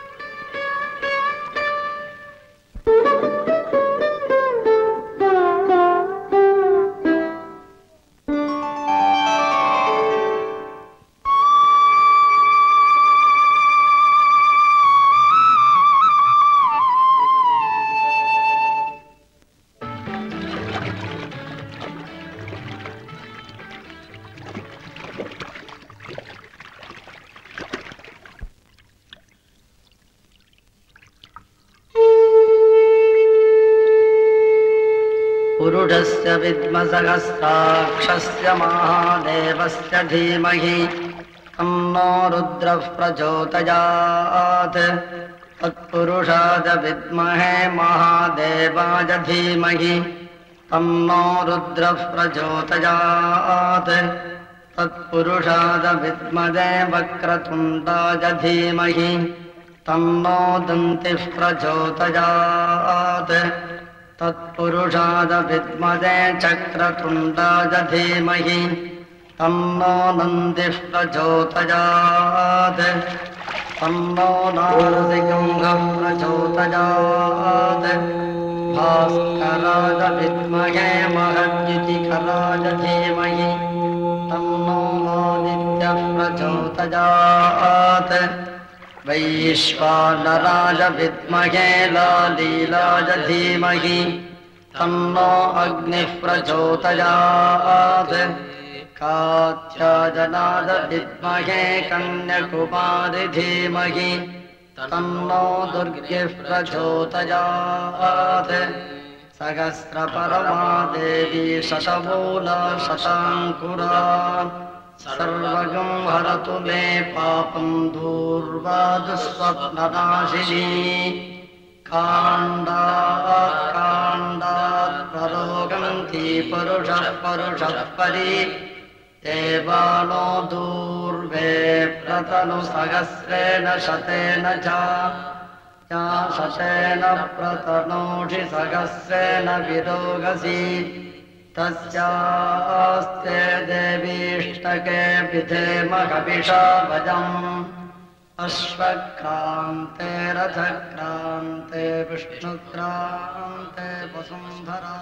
पुरुषस्य विद्मसहस्राक्षस्य महादेवस्य धीमहि तन्नो रुद्रः प्रचोदयात् तत्पुरुषाय विद्महे महादेवाय धीमहि तन्नो रुद्रः प्रचोदयात् तत्पुरुषाय विद्महे वक्रतुण्डाय धीमहि तन्नो दन्तिः प्रचोदयात् तत्पुरुषाद विद्मदे चक्रतुण्डाय धीमहि तन्नो नन्दिः प्रचोदयात् तन्नो नारसिंहः प्रचोदयात् भास्कराय विद्महे महद्युतिकराय धीमहि तन्नो आदित्यः प्रचोदयात् वैश्वानराज विद्महे लालीलाज धीमहि तन्नो अग्निः प्रचोदयात् कात्याजनाद विद्महे कन्याकुमारि धीमहि तन्नो दुर्गिः प्रचोदयात् सहस्रपरमा देवी शतमूला शताङ्कुरा सर्वगं हरतु मे पापं दूर्वा दुःस्वप्ननाशिनी काण्डात् काण्डात् परोगन्ति परुषः परुषः परि देवानो दूर्वे प्रतनु सहस्रेण शतेन च या शतेन प्रतनोषि सहस्रेण विरोगसि तस्यास्ते देवीष्टके विधेम कविषा भजम् अश्वक्रान्ते रथक्रान्ते विष्णुक्रान्ते वसुन्धरा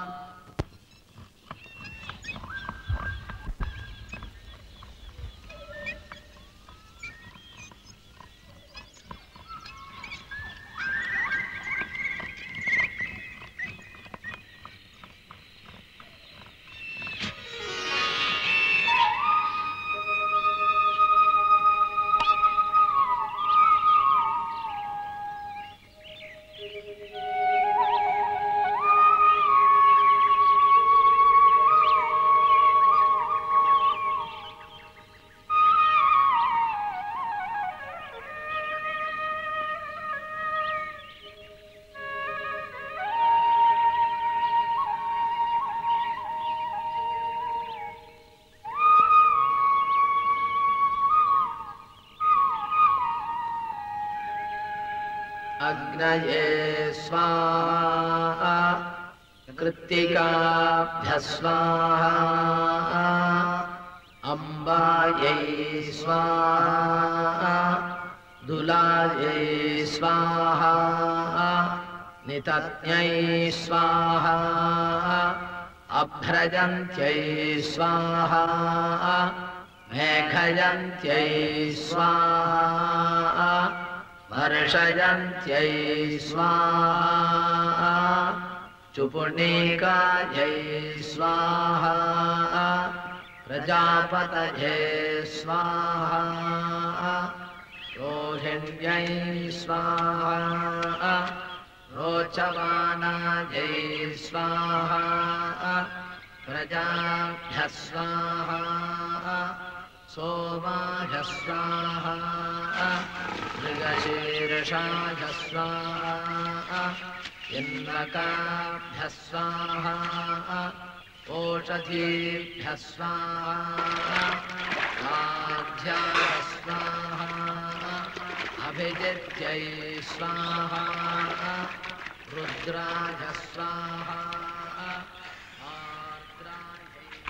अग्नये स्वाहा कृत्तिकाभ्यः स्वाहा अम्बायै स्वाहा दुलायै स्वाहा नितज्ञै स्वाहा अभ्रजन्त्यै स्वाहा मेघयन्त्यै स्वाहा वर्षयन्त्यै स्वाहा चुपुणीकायै स्वाहा प्रजापतये स्वाहा रोहिण्यै स्वाहा रोचमानायै स्वाहा प्रजाभ्यः स्वाहा सोमाय स्वाहा मृगशीर्षाय स्वाहा इन्द्रकाभ्यः स्वाहा ओषधीभ्यः स्वाहा आध्याय स्वाहा अभिजित्यै स्वाहा रुद्राय स्वाहा आर्द्रायै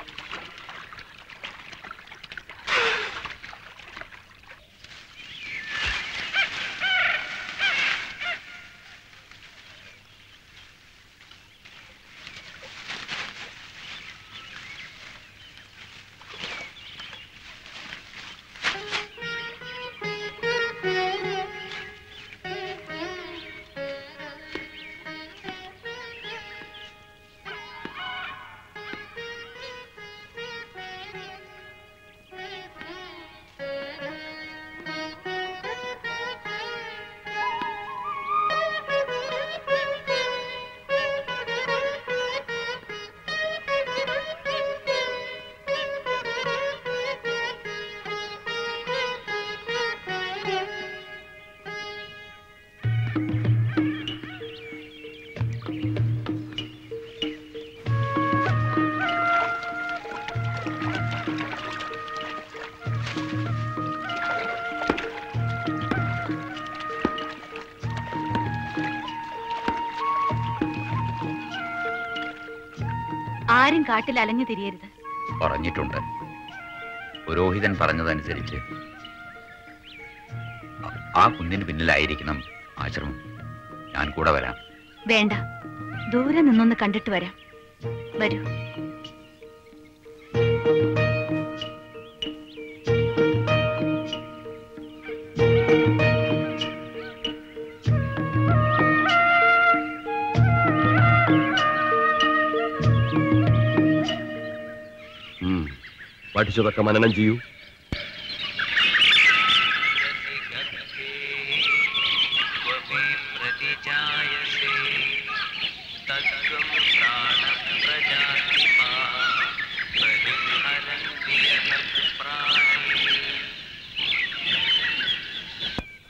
ആരും കാട്ടിൽ അലഞ്ഞു തിരിയരുത് പറഞ്ഞിട്ടുണ്ട് പുരോഹിതൻ പറഞ്ഞതനുസരിച്ച് ആ- ആ കുന്നിന് പിന്നിലായിരിക്കണം ആശ്രമം ഞാൻ കൂടെ വരാം വേണ്ട ദൂരെ നിന്നൊന്ന് കണ്ടിട്ട് വരാം വരൂ ഉം. പഠിച്ചതൊക്കെ മനനം ചെയ്യൂ प्रतिजायसे तत्त्वं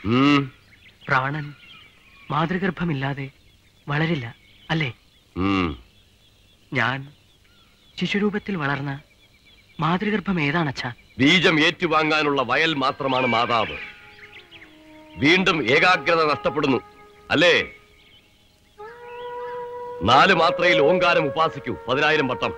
ഉം, പ്രാണൻ മാതൃഗർഭമില്ലാതെ വളരില്ല അല്ലേ ഉം. ഞാൻ ശിശുരൂപത്തിൽ വളർന്ന മാതൃഗർഭം ഏതാണച്ഛാ ബീജം ഏറ്റുവാങ്ങാനുള്ള വയൽ മാത്രമാണ് മാതാവ് വീണ്ടും ഏകാഗ്രത നഷ്ടപ്പെടുന്നു അല്ലേ നാല് മാത്രയിൽ ഓങ്കാരം ഉപാസിക്കൂ പതിനായിരം വട്ടം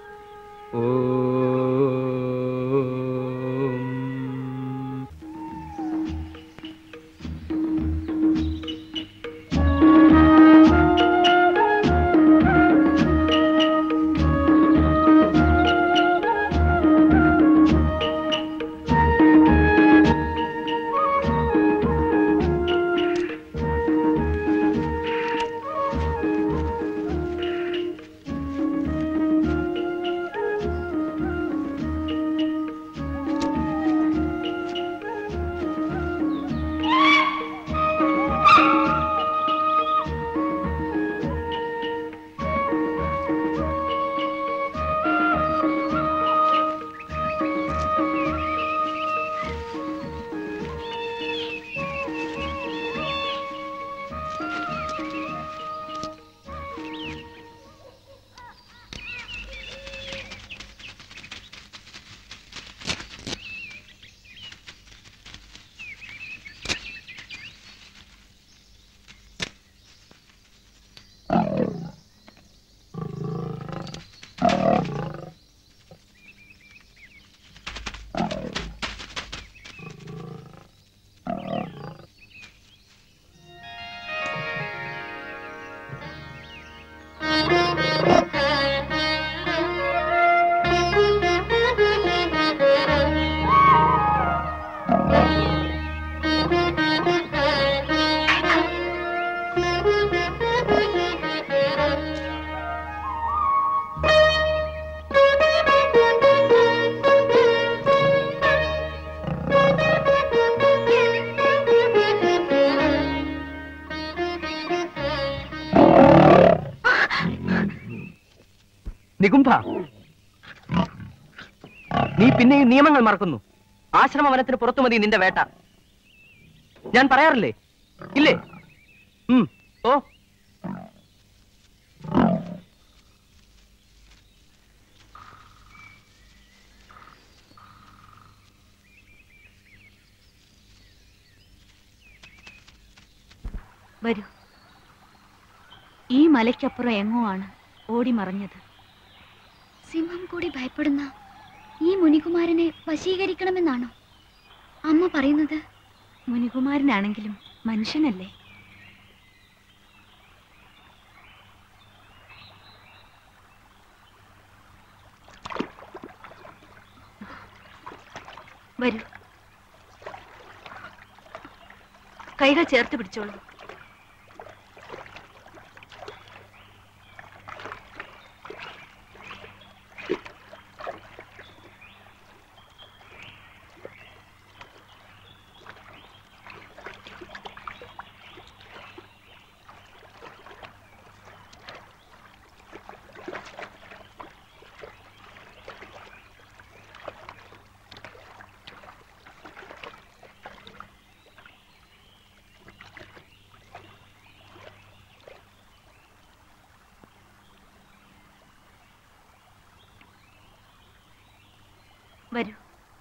നികുംഭ നീ പിന്നെയും നിയമങ്ങൾ മറക്കുന്നു ആശ്രമ വനത്തിന് പുറത്തു മതി നിന്റെ വേട്ട ഞാൻ പറയാറില്ലേ ഇല്ലേ ഉം, ഓ വരൂ ഈ മലയ്ക്കപ്പുറം എങ്ങോ ആണ് ഓടി മറഞ്ഞത് സിംഹം കൂടി ഭയപ്പെടുന്ന ഈ മുനികുമാരനെ വശീകരിക്കണമെന്നാണോ അമ്മ പറയുന്നത് മുനികുമാരനാണെങ്കിലും മനുഷ്യനല്ലേ വരൂ കൈകൾ ചേർത്ത് പിടിച്ചോളൂ വരൂ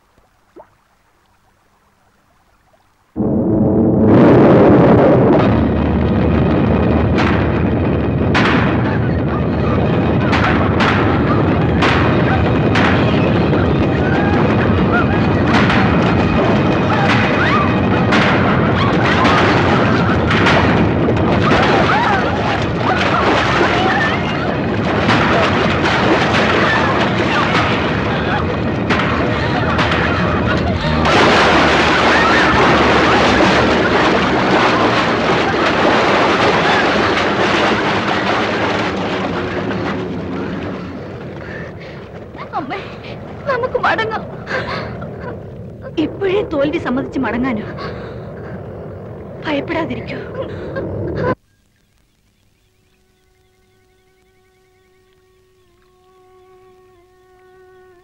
അമ്മേ നമുക്ക് മടങ്ങാം ഇപ്പോഴേ തോൽവി സമ്മതിച്ച് മടങ്ങാനോ ഭയപ്പെടാതിരിക്കൂ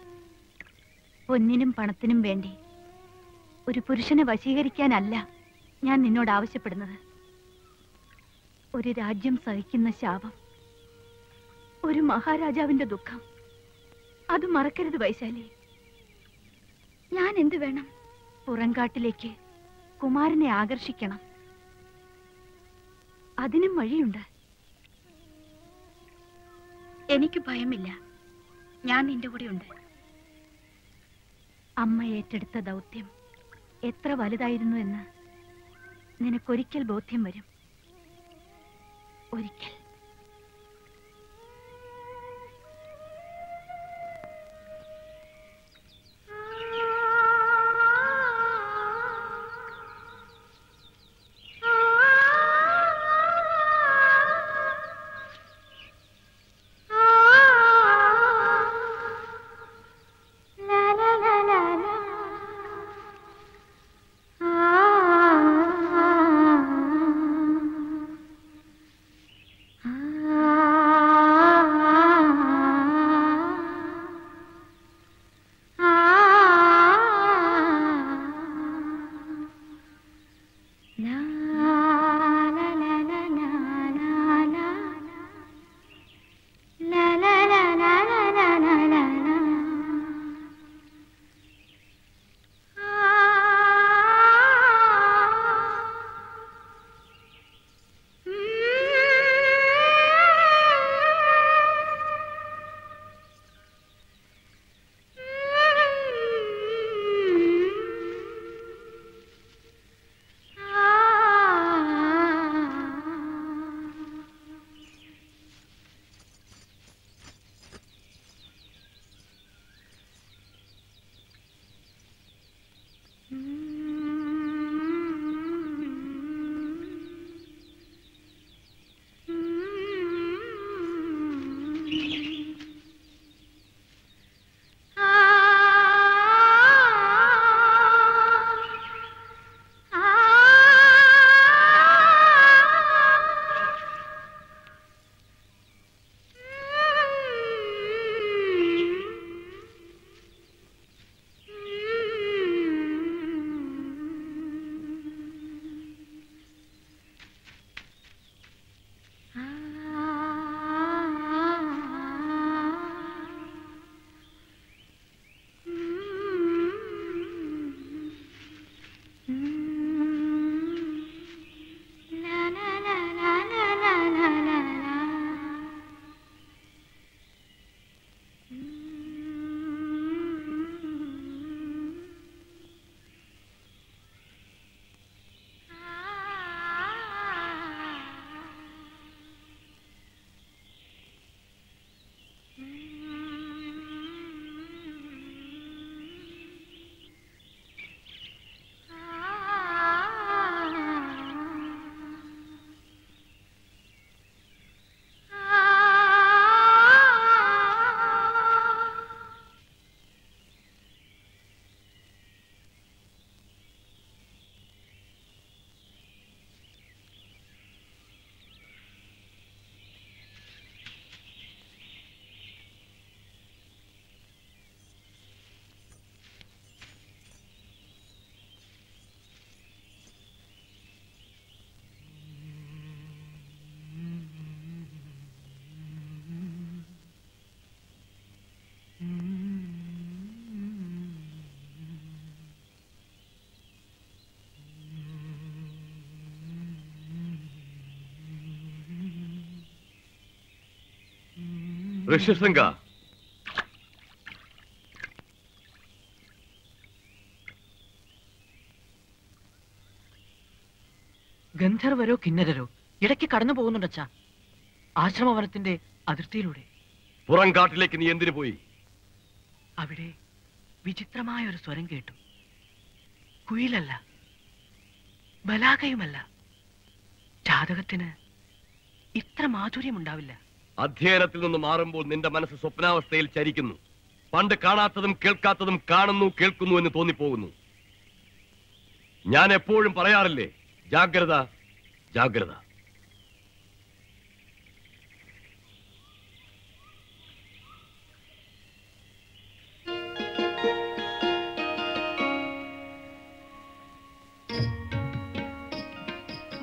പൊന്നിനും പണത്തിനും വേണ്ടി ഒരു പുരുഷനെ വശീകരിക്കാനല്ല ഞാൻ നിന്നോട് ആവശ്യപ്പെടുന്നത് ഒരു രാജ്യം സഹിക്കുന്ന ശാപം ഒരു മഹാരാജാവിന്റെ ദുഃഖം അത് മറക്കരുത് വൈശാലി ഞാൻ എന്ത് വേണം പുറങ്കാട്ടിലേക്ക് കുമാരനെ ആകർഷിക്കണം അതിനും വഴിയുണ്ട് എനിക്ക് ഭയമില്ല ഞാൻ നിന്റെ കൂടെ ഉണ്ട് അമ്മ ഏറ്റെടുത്ത ദൗത്യം എത്ര വലുതായിരുന്നു എന്ന് നിനക്കൊരിക്കൽ ബോധ്യം വരും ഒരിക്കൽ ഋഷ്യശൃംഗ ഗന്ധർവരോ കിന്നരരോ ഇടയ്ക്ക് കടന്നു പോകുന്നുണ്ടച്ചാ ആശ്രമവനത്തിന്റെ അതിർത്തിയിലൂടെ പുറം കാട്ടിലേക്ക് നീ എന്തിനു പോയി അവിടെ വിചിത്രമായ ഒരു സ്വരം കേട്ടു കുയിലല്ല ബലാകയുമല്ല ജാതകത്തിന് ഇത്ര മാധുര്യമുണ്ടാവില്ല അധ്യയനത്തിൽ നിന്ന് മാറുമ്പോൾ നിന്റെ മനസ്സ് സ്വപ്നാവസ്ഥയിൽ ചരിക്കുന്നു പണ്ട് കാണാത്തതും കേൾക്കാത്തതും കാണുന്നു കേൾക്കുന്നു എന്ന് തോന്നിപ്പോകുന്നു ഞാൻ എപ്പോഴും പറയാറില്ലേ ജാഗ്രത ജാഗ്രത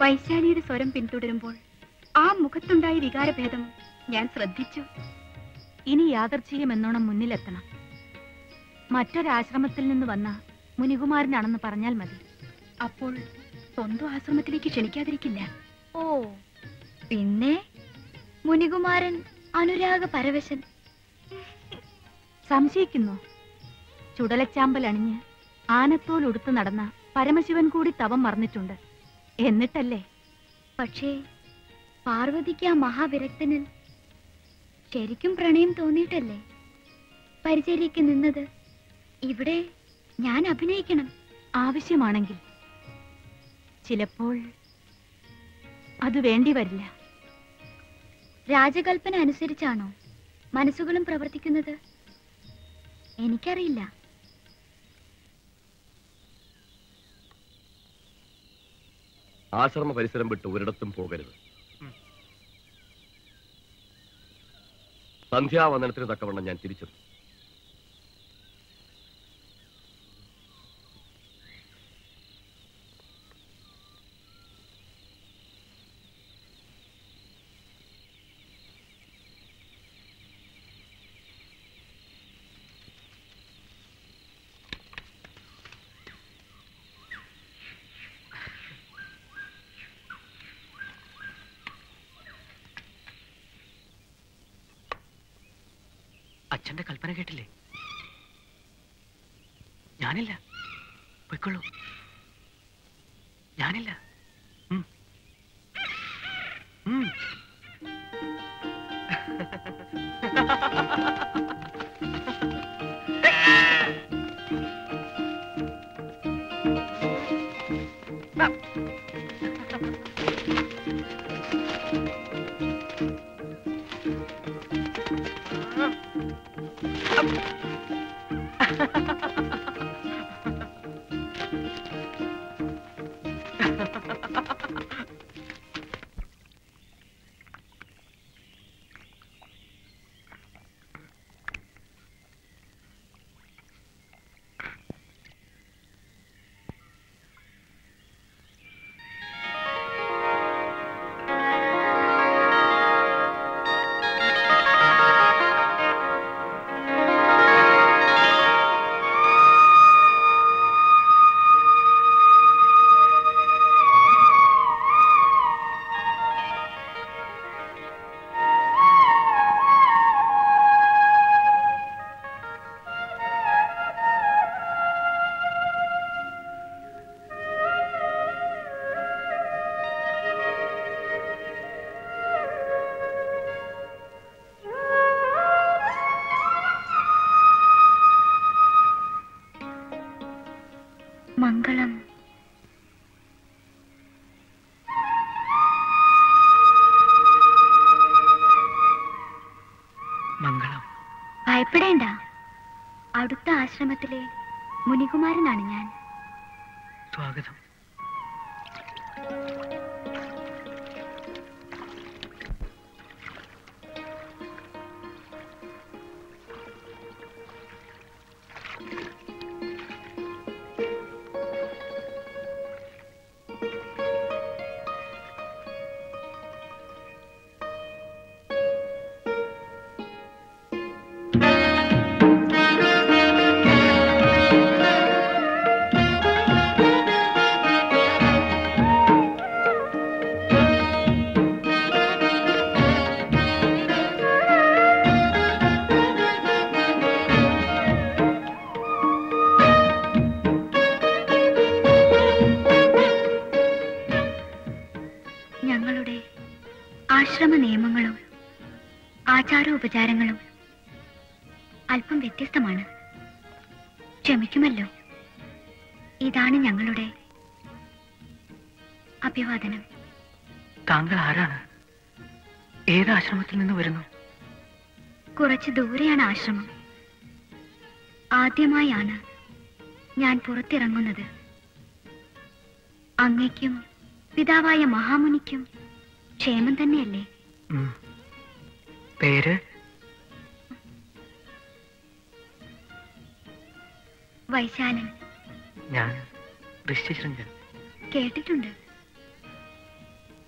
വൈശാലിയുടെ സ്വരം പിന്തുടരുമ്പോൾ ആ മുഖത്തുണ്ടായ വികാരഭേദം ഞാൻ ശ്രദ്ധിച്ചു ഇനി യാദർച്ഛികം എന്നോണം മുന്നിലെത്തണം മറ്റൊരാശ്രമത്തിൽ നിന്ന് വന്ന മുനികുമാരനാണെന്ന് പറഞ്ഞാൽ മതി അപ്പോൾ സ്വന്തം ആശ്രമത്തിലേക്ക് ക്ഷണിക്കാതിരിക്കില്ല ഓ പിന്നെ മുനികുമാരൻ അനുരാഗ പരവശൻ സംശയിക്കുന്നു ചുടലച്ചാമ്പൽ അണിഞ്ഞ് ആനത്തോൽ ഉടുത്തു നടന്ന പരമശിവൻ കൂടി തവം മറന്നിട്ടുണ്ട് എന്നിട്ടല്ലേ പക്ഷേ പാർവതിക്ക് ആ മഹാവിരക്തനിൽ ശരിക്കും പ്രണയം തോന്നിയിട്ടല്ലേ പരിചര്യക്ക് നിന്നത് ഇവിടെ ഞാൻ അഭിനയിക്കണം ആവശ്യമാണെങ്കിൽ ചിലപ്പോൾ അത് വേണ്ടി വരില്ല രാജകൽപ്പന അനുസരിച്ചാണോ മനസ്സുകളും പ്രവർത്തിക്കുന്നത് എനിക്കറിയില്ല ആശ്രമ പരിസരം വിട്ട് ഒരിടത്തും പോകരുത് സന്ധ്യാവന്ദനത്തിന് തക്കവണ്ണം ഞാൻ തിരിച്ചെത്തും അച്ഛന്റെ കൽപ്പന കേട്ടില്ലേ ഞാനില്ല പൊയ്ക്കൊള്ളൂ ഞാനില്ല ഉം. ഉം. മംഗളം മംഗളം ഭയപ്പെടേണ്ട അടുത്ത ആശ്രമത്തിലെ മുനികുമാരനാണ് ഞാൻ സ്വാഗതം ഞങ്ങളുടെ ആശ്രമ നിയമങ്ങളും ആചാരോപചാരങ്ങളും അല്പം വ്യത്യസ്തമാണ് ക്ഷമിക്കുമല്ലോ ഇതാണ് ഞങ്ങളുടെ അഭിവാദനം താങ്കൾ ആരാണ് ഏത് ആശ്രമത്തിൽ നിന്ന് വരുന്നു കുറച്ച് ദൂരെയാണ് ആശ്രമം ആദ്യമായാണ് ഞാൻ പുറത്തിറങ്ങുന്നത് അങ്ങയ്ക്കും പിതാവായ മഹാമുനിക്കും ക്ഷേമം തന്നെയല്ലേ ഉം. പേര് വൈശാലൻ ഞാൻ ഋഷ്യശൃംഗൻ കേട്ടിട്ടുണ്ട്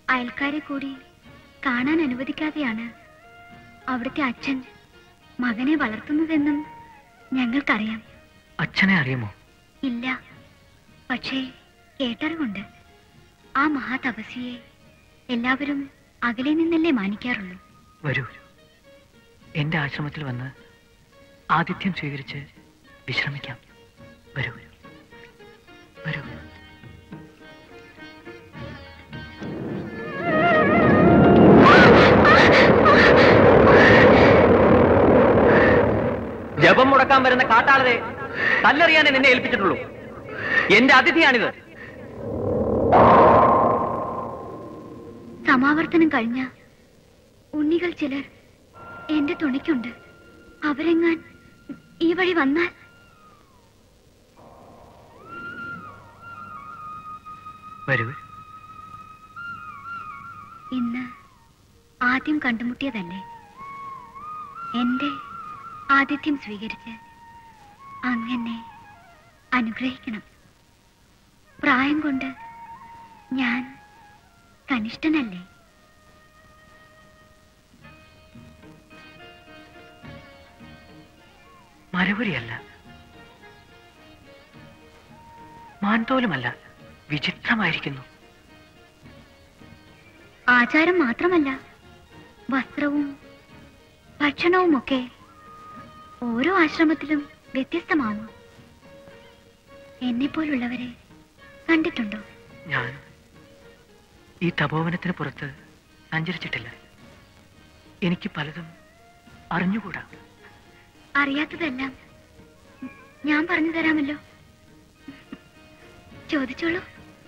അയൽക്കാരെ കൂടി കാണാൻ അനുവദിക്കാതെയാണ് അവിടുത്തെ അച്ഛൻ മകനെ വളർത്തുന്നതെന്നും ഞങ്ങൾക്കറിയാം അച്ഛനെ അറിയുമോ ഇല്ല പക്ഷേ കേട്ടറിവുണ്ട് ആ മഹാതപസ്വിയെ എല്ലാവരും അകലെ നിന്നല്ലേ മാനിക്കാറുള്ളൂ വരൂ എന്റെ ആശ്രമത്തിൽ വന്ന് ആതിഥ്യം സ്വീകരിച്ച് വിശ്രമിക്കാം വരൂ വരൂ ജപം മുടക്കാൻ വരുന്ന കാട്ടാളരെ കല്ലെറിയാനേ നിന്നെ ഏൽപ്പിച്ചിട്ടുള്ളൂ എന്റെ അതിഥിയാണിത് സമാവർത്തനം കഴിഞ്ഞ ഉണ്ണികൾ ചിലർ എന്റെ തുണയ്ക്കുണ്ട് അവരെങ്ങാൻ ഈ വഴി വന്നാൽ വരൂ ഇന്ന് ആദ്യം കണ്ടുമുട്ടിയതല്ലേ എന്റെ ആതിഥ്യം സ്വീകരിച്ച് അങ്ങനെ അനുഗ്രഹിക്കണം പ്രായം കൊണ്ട് ഞാൻ കനിഷ്ഠനല്ലേ മരവുരിയല്ല മാൻതോലുമല്ല വിചിത്രമായിരിക്കുന്നു ആചാരം മാത്രമല്ല വസ്ത്രവും ഭക്ഷണവുമൊക്കെ ഓരോ ആശ്രമത്തിലും വ്യത്യസ്തമാവാം എന്നെപ്പോലുള്ളവരെ കണ്ടിട്ടുണ്ടോ ഞാൻ ഈ തപോവനത്തിന് പുറത്ത് സഞ്ചരിച്ചിട്ടില്ല എനിക്ക് പലതും അറിഞ്ഞുകൂടാ അറിയാത്തതെല്ലാം ഞാൻ പറഞ്ഞു തരാമല്ലോ ചോദിച്ചോളൂ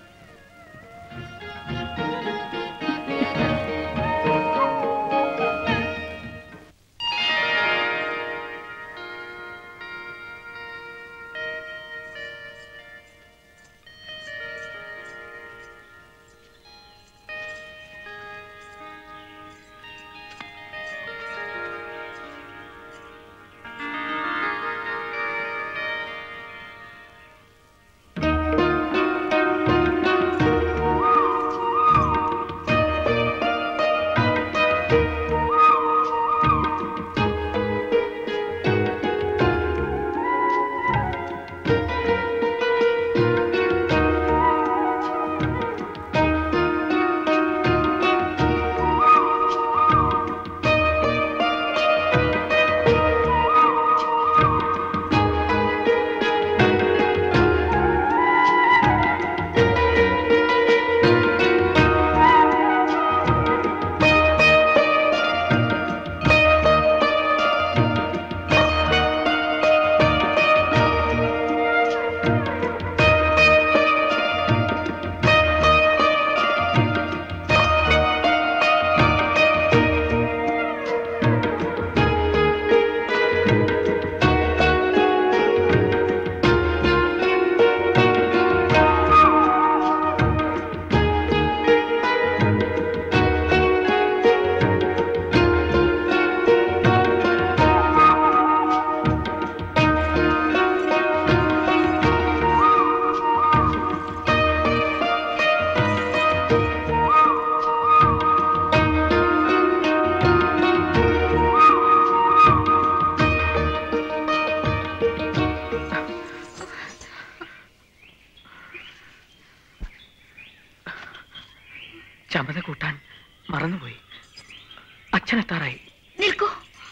ചമത കൂട്ടാൻ മറന്നുപോയി അച്ഛനെത്താറായി നിൽക്കൂ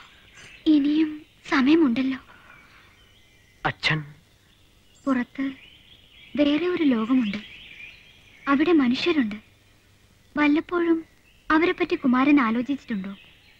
ഇനിയും സമയമുണ്ടല്ലോ അച്ഛൻ പുറത്ത് വേറെ ഒരു ലോകമുണ്ട് അവിടെ മനുഷ്യരുണ്ട് വല്ലപ്പോഴും അവരെ പറ്റി കുമാരൻ ആലോചിച്ചിട്ടുണ്ടോ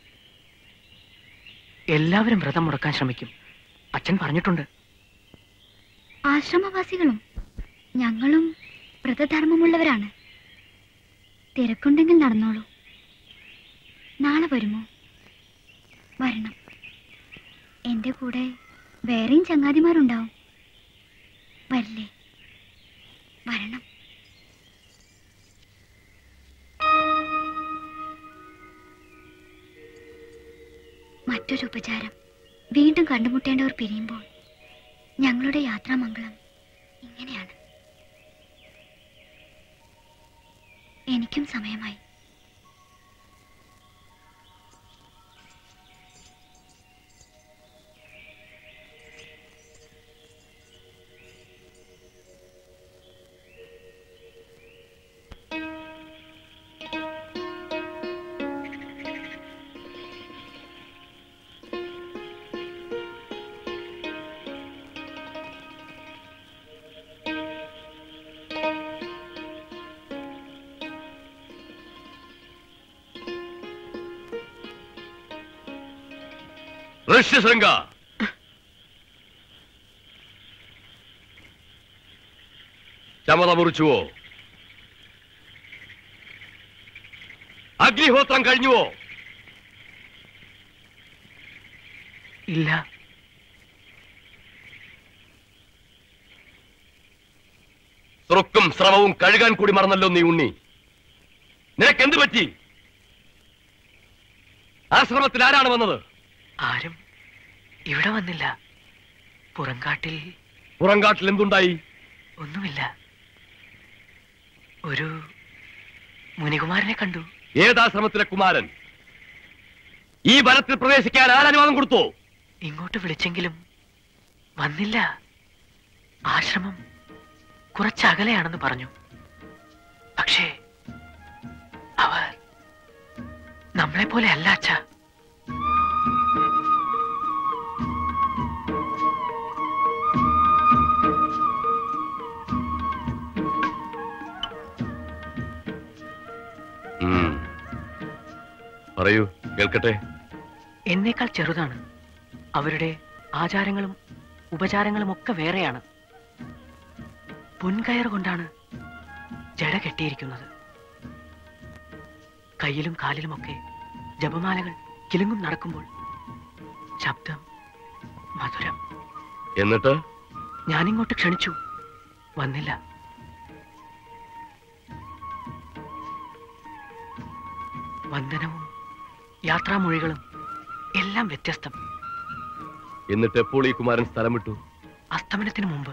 എല്ലാവരും വ്രതം മുടക്കാൻ ശ്രമിക്കും അച്ഛൻ പറഞ്ഞിട്ടുണ്ട് ആശ്രമവാസികളും ഞങ്ങളും വ്രതധർമ്മമുള്ളവരാണ് തിരക്കുണ്ടെങ്കിൽ നടന്നോളൂ നാളെ വരുമോ വരണം എന്റെ കൂടെ വേറെയും ചങ്ങാതിമാരുണ്ടാവും വരില്ലേ വരണം മറ്റൊരു ഉപചാരം വീണ്ടും കണ്ടുമുട്ടേണ്ടവർ പിരിയുമ്പോൾ ഞങ്ങളുടെ യാത്രാമംഗളം ഇങ്ങനെയാണ് എനിക്കും സമയമായി ഋഷ്യശൃംഗ ചമത മുറിച്ചുവോ അഗ്നിഹോത്രം കഴിഞ്ഞുവോ ഇല്ല സ്രുക്കും സ്രവവും കഴുകാൻ കൂടി മറന്നല്ലോ നീ ഉണ്ണി നിനക്ക് എന്ത് പറ്റി ആശ്രമത്തിൽ ആരാണ് വന്നത് ആരും ഇവിടെ വന്നില്ല പുറങ്കാട്ടിൽ പുറങ്കാട്ടിൽ എന്തുണ്ടായി ഒന്നുമില്ല ഒരു മുനികുമാരനെ കണ്ടു ഏതാശ്രമത്തിലെ കുമാരൻ ഈ വനത്തിൽ പ്രവേശിക്കാൻ ആരനുവാദം കൊടുത്തോ ഇങ്ങോട്ട് വിളിച്ചെങ്കിലും വന്നില്ല ആശ്രമം കുറച്ചകലെയാണെന്ന് പറഞ്ഞു പക്ഷേ അവർ നമ്മളെ പോലെ അല്ല അച്ഛ ഉം. പറയൂ കേൾക്കട്ടെ എന്നേക്കാൾ ചെറുതാണ് അവരുടെ ആചാരങ്ങളും ഉപചാരങ്ങളും ഒക്കെ വേറെയാണ് പൊൻകയർ കൊണ്ടാണ് ജട കെട്ടിയിരിക്കുന്നത് കയ്യിലും കാലിലുമൊക്കെ ജപമാലകൾ കിലുങ്ങും നടക്കുമ്പോൾ ശബ്ദം മധുരം എന്നിട്ട് ഞാനിങ്ങോട്ട് ക്ഷണിച്ചു വന്നില്ല വന്ദനവും യാത്രാമൊഴികളും എല്ലാം വ്യത്യസ്തം എന്നിട്ട് എപ്പോൾ ഈ കുമാരൻ സ്ഥലം വിട്ടു അസ്തമനത്തിന് മുമ്പ്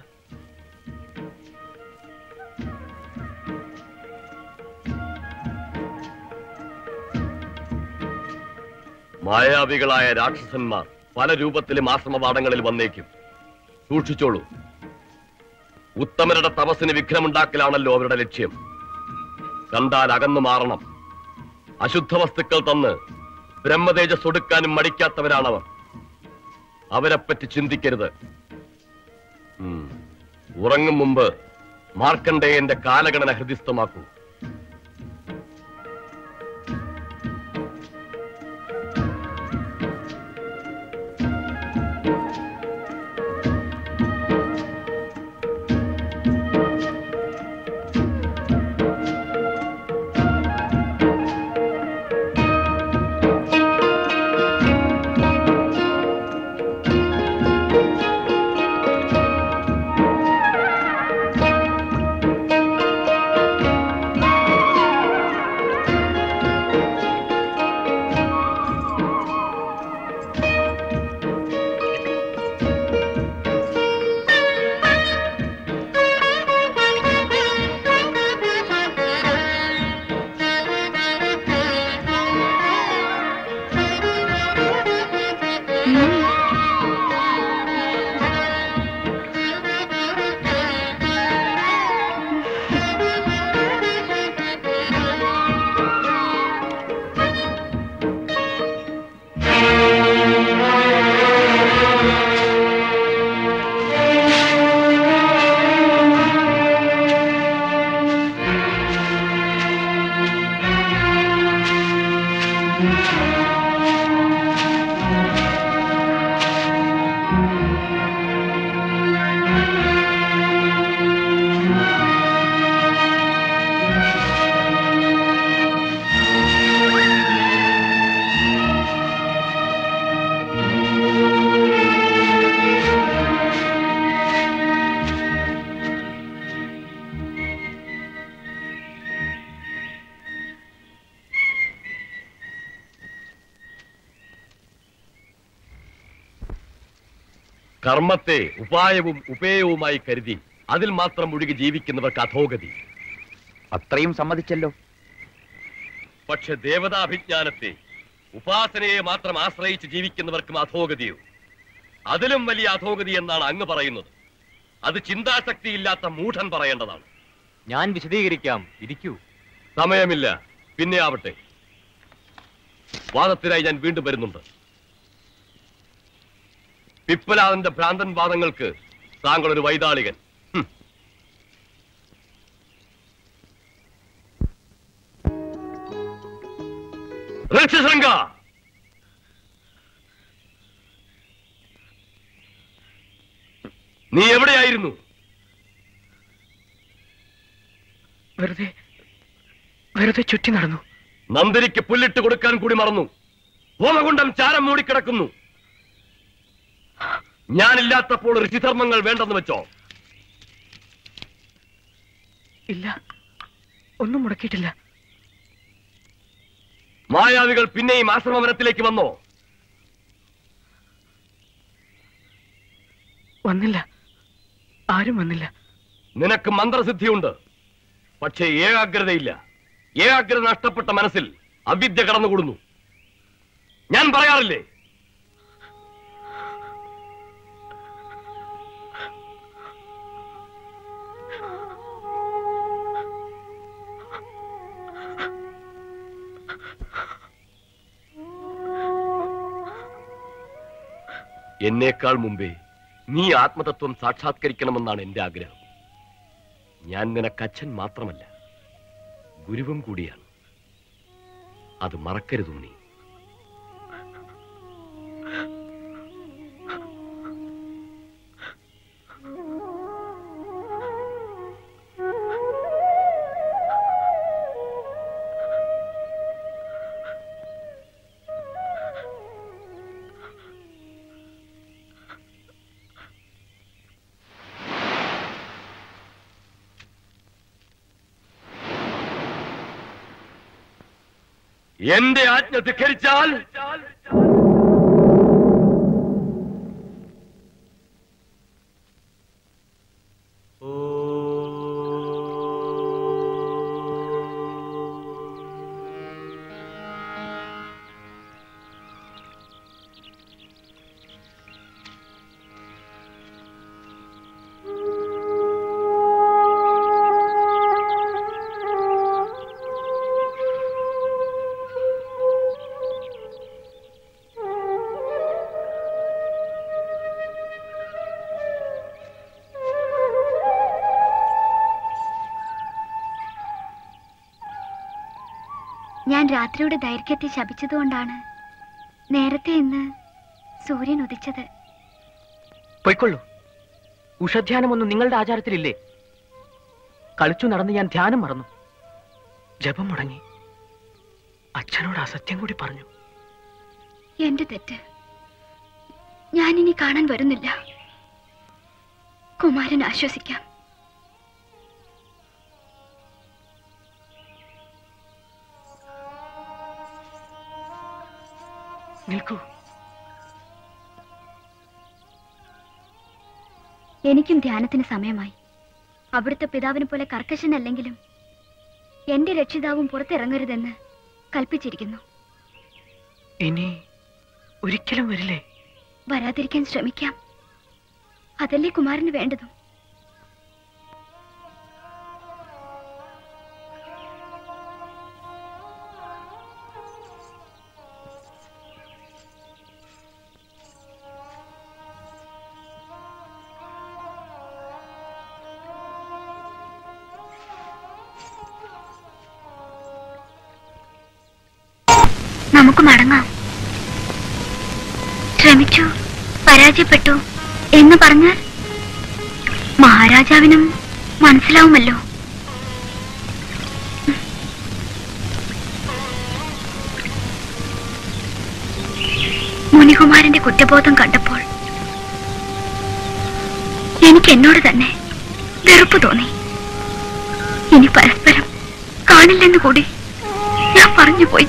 മായാവികളായ രാക്ഷസന്മാർ പല രൂപത്തിലും ആശ്രമപാഠങ്ങളിൽ വന്നേക്കും സൂക്ഷിച്ചോളൂ ഉത്തമരുടെ തപസ്സിന് വിഘ്നമുണ്ടാക്കലാണല്ലോ അവരുടെ ലക്ഷ്യം കണ്ടാൽ അകന്നു മാറണം അശുദ്ധ വസ്തുക്കൾ തന്ന് ബ്രഹ്മതേജസ് ഒടുക്കാനും മടിക്കാത്തവരാണവർ അവരെപ്പറ്റി ചിന്തിക്കരുത് ഉം. ഉറങ്ങും മുമ്പ് മാർക്കണ്ഡേയന്റെ കാലഗണന ഹൃദിസ്ഥമാക്കൂ കർമ്മത്തെ ഉപായവും ഉപേയവുമായി കരുതി അതിൽ മാത്രം മുഴുകി ജീവിക്കുന്നവർക്ക് അധോഗതി അത്രയും സമ്മതിച്ചല്ലോ പക്ഷെ ദേവതാഭിജ്ഞാനത്തെ ഉപാസനയെ മാത്രം ആശ്രയിച്ച് ജീവിക്കുന്നവർക്കും അധോഗതിയോ അതിലും വലിയ അധോഗതി എന്നാണ് അങ്ങ് പറയുന്നത് അത് ചിന്താശക്തിയില്ലാത്ത മൂഢൻ പറയേണ്ടതാണ് ഞാൻ വിശദീകരിക്കാം ഇരിക്കൂ സമയമില്ല പിന്നെ ആവട്ടെ വാദത്തിനായി ഞാൻ വീണ്ടും വരുന്നുണ്ട് പിപ്പലാദന്റെ ഭ്രാന്തൻ വാദങ്ങൾക്ക് താങ്കൾ ഒരു വൈതാളികൻ ഹും. ഋഷിശൃംഗ നീ എവിടെയായിരുന്നു വെറുതെ വെറുതെ ചുറ്റി നടന്നു നന്ദിനിക്ക് പുല്ലിട്ട് കൊടുക്കാൻ കൂടി മറന്നു ഹോമകുണ്ടം ചാരം മൂടിക്കിടക്കുന്നു ഞാനില്ലാത്തപ്പോൾ ഋഷിധർമ്മങ്ങൾ വേണ്ടെന്ന് വെച്ചോ ഇല്ല ഒന്നും മുടക്കിയിട്ടില്ല മായാവികൾ പിന്നെയും ആശ്രമവനത്തിലേക്ക് വന്നോ വന്നില്ല ആരും വന്നില്ല നിനക്ക് മന്ത്രസിദ്ധിയുണ്ട് പക്ഷേ ഏകാഗ്രതയില്ല ഏകാഗ്രത നഷ്ടപ്പെട്ട മനസ്സിൽ അവിദ്യ കടന്നുകൂടുന്നു ഞാൻ പറയാറില്ലേ എന്നേക്കാൾ മുമ്പേ നീ ആത്മതത്വം സാക്ഷാത്കരിക്കണമെന്നാണ് എന്റെ ആഗ്രഹം ഞാൻ നിനക്ക് അച്ഛൻ മാത്രമല്ല ഗുരുവും കൂടിയാണ് അത് മറക്കരുത് നീ എന്റെ ആജ്ഞ ധിക്കരിച്ചാൽ ഞാൻ രാത്രിയുടെ ദൈർഘ്യത്തെ ശപിച്ചതുകൊണ്ടാണ് നേരത്തെ ഇന്ന് സൂര്യൻ ഉദിച്ചത് പൊയ്ക്കൊള്ളൂ ഉഷധ്യാനമൊന്നും നിങ്ങളുടെ ആചാരത്തിലില്ലേ കളിച്ചു നടന്ന് ഞാൻ ധ്യാനം മറന്നു ജപം മുടങ്ങി അച്ഛനോട് അസത്യം കൂടി പറഞ്ഞു എന്റെ തെറ്റ് ഞാനിനി കാണാൻ വരുന്നില്ല കുമാരൻ ആശ്വസിക്കാം നിൽക്കൂ എനിക്കും ധ്യാനത്തിന് സമയമായി അവിടുത്തെ പിതാവിനെ പോലെ കർക്കശനല്ലെങ്കിലും എന്റെ രക്ഷിതാവും പുറത്തിറങ്ങരുതെന്ന് കൽപ്പിച്ചിരിക്കുന്നു ഇനി ഒരിക്കലും വരില്ലേ വരാതിരിക്കാൻ ശ്രമിക്കാം അതല്ലേ കുമാരന് വേണ്ടതും നമുക്ക് മടങ്ങാം ശ്രമിച്ചു പരാജയപ്പെട്ടു എന്ന് പറഞ്ഞാൽ മഹാരാജാവിനും മനസ്സിലാവുമല്ലോ മുനികുമാരന്റെ കുറ്റബോധം കണ്ടപ്പോൾ എനിക്ക് എന്നോട് തന്നെ വെറുപ്പ് തോന്നി ഇനി പരസ്പരം കാണില്ലെന്ന് കൂടി ഞാൻ പറഞ്ഞു പോയി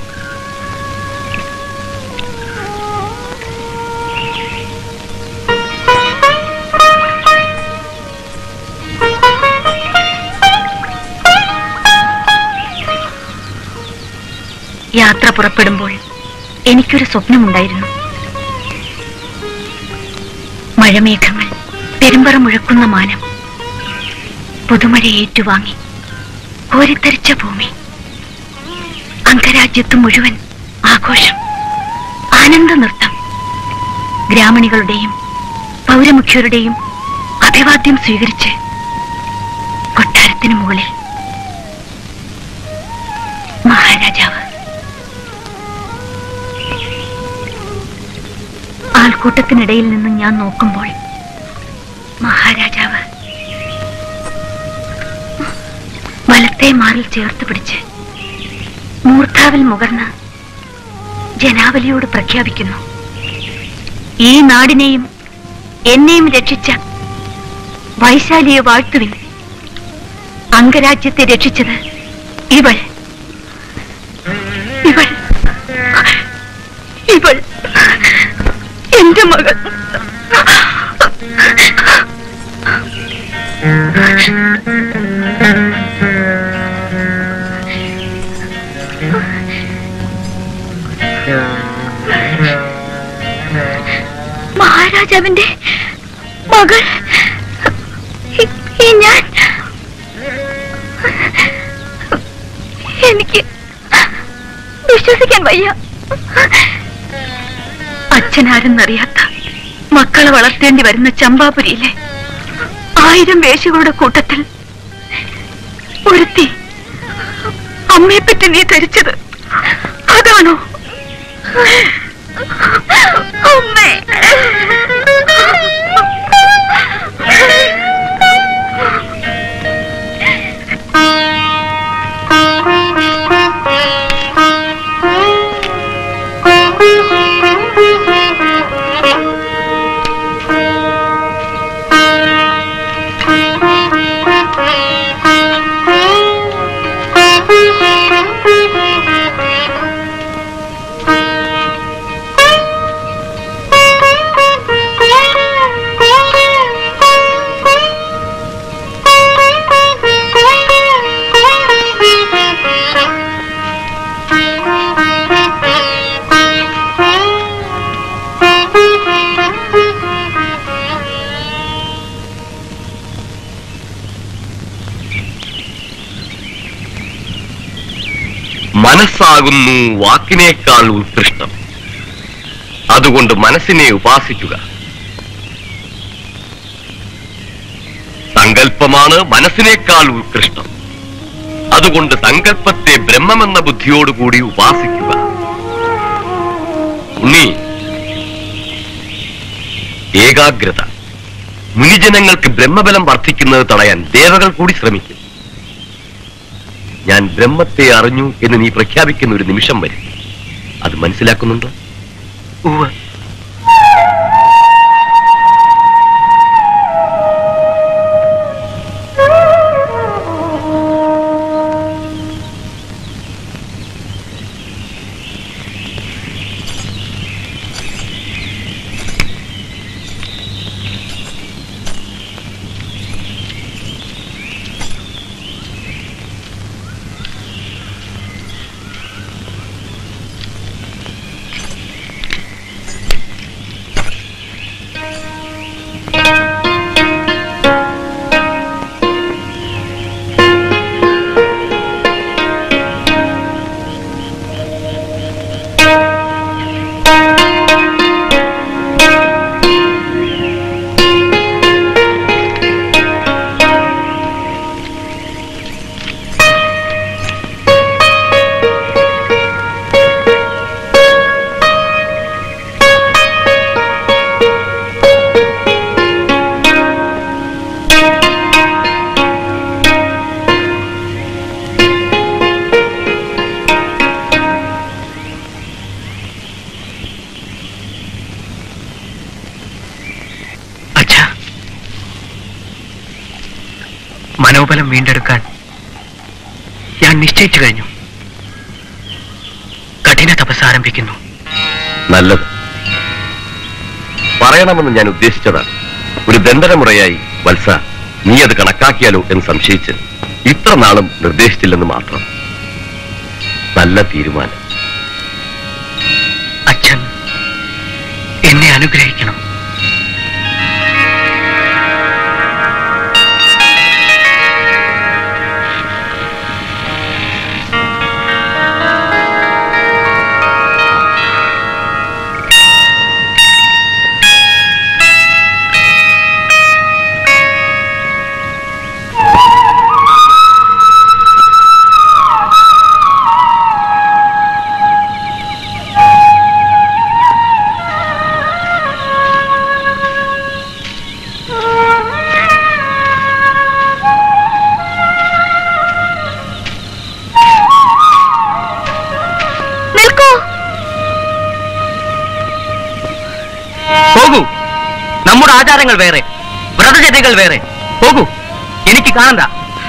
യാത്ര പുറപ്പെടുമ്പോൾ എനിക്കൊരു സ്വപ്നമുണ്ടായിരുന്നു മഴമേഘങ്ങൾ പെരുമ്പറ മുഴക്കുന്ന മാനം പുതുമഴ ഏറ്റുവാങ്ങി കോരിത്തരിച്ച ഭൂമി അംഗരാജ്യത്ത് മുഴുവൻ ആഘോഷം ആനന്ദ നൃത്തം ഗ്രാമണികളുടെയും പൗരമുഖ്യരുടെയും അഭിവാദ്യം സ്വീകരിച്ച് കൊട്ടാരത്തിന് മുകളിൽ മഹാരാജാവ് ആൾക്കൂട്ടത്തിനിടയിൽ നിന്ന് ഞാൻ നോക്കുമ്പോൾ മഹാ മഹാരാജാവ് വലത്തെ മാറിൽ ചേർത്ത് പിടിച്ച് മൂർധാവിൽ മുകർന്ന് ജനാവലിയോട് പ്രഖ്യാപിക്കുന്നു ഈ നാടിനെയും എന്നെയും രക്ഷിച്ച വൈശാലിയെ വാഴ്ത്തുവിൻ അംഗരാജ്യത്തെ രക്ഷിച്ചത് ഇവൾ ഇവൾ ഇവൾ എന്റെ മകൾ മഹാരാജാവിന്റെ മകൾ ഈ- ഈ ഞാൻ എനിക്ക് വിശ്വസിക്കാൻ വയ്യ അച്ഛനാരെന്നറിയാത്ത മക്കളെ വളർത്തേണ്ടി വരുന്ന ചമ്പാപുരിയിലെ ആയിരം വേശികളുടെ കൂട്ടത്തിൽ ഒരുത്തി അമ്മയെപ്പറ്റി നീ ധരിച്ചത് അതാണോ അമ്മേ മനസ്സാകുന്നു വാക്കിനേക്കാൾ ഉത്കൃഷ്ടം അതുകൊണ്ട് മനസ്സിനെ ഉപാസിക്കുക സങ്കല്പമാണ് മനസ്സിനേക്കാൾ ഉത്കൃഷ്ടം അതുകൊണ്ട് സങ്കല്പത്തെ ബ്രഹ്മമെന്ന ബുദ്ധിയോടുകൂടി ഉപാസിക്കുക ഉണ്ണി ഏകാഗ്രത മുനിജനങ്ങൾക്ക് ബ്രഹ്മബലം വർദ്ധിക്കുന്നത് തടയാൻ ദേവകൾ കൂടി ശ്രമിക്കും ഞാൻ ബ്രഹ്മത്തെ അറിഞ്ഞു എന്ന് നീ പ്രഖ്യാപിക്കുന്ന ഒരു നിമിഷം വരും അത് മനസ്സിലാക്കുന്നുണ്ടോ ഉവ്വ് അച്ഛാ മനോബലം വീണ്ടെടുക്കാൻ ഞാൻ നിശ്ചയിച്ചു കഴിഞ്ഞു കഠിന തപസ് ആരംഭിക്കുന്നു നല്ലത് പറയണമെന്ന് ഞാൻ ഉദ്ദേശിച്ചതാണ് ഒരു ദണ്ഡനമുറയായി വത്സ നീ അത് കണക്കാക്കിയാലോ എന്ന് സംശയിച്ച് ഇത്ര നാളും നിർദ്ദേശിച്ചില്ലെന്ന് മാത്രം നല്ല തീരുമാനം അച്ഛൻ എന്നെ അനുഗ്രഹിക്കണം ആ പോകൂ നമ്മുടെ ആചാരങ്ങൾ വേറെ വ്രതചര്യകൾ വേറെ പോകൂ എനിക്ക് കാണണ്ട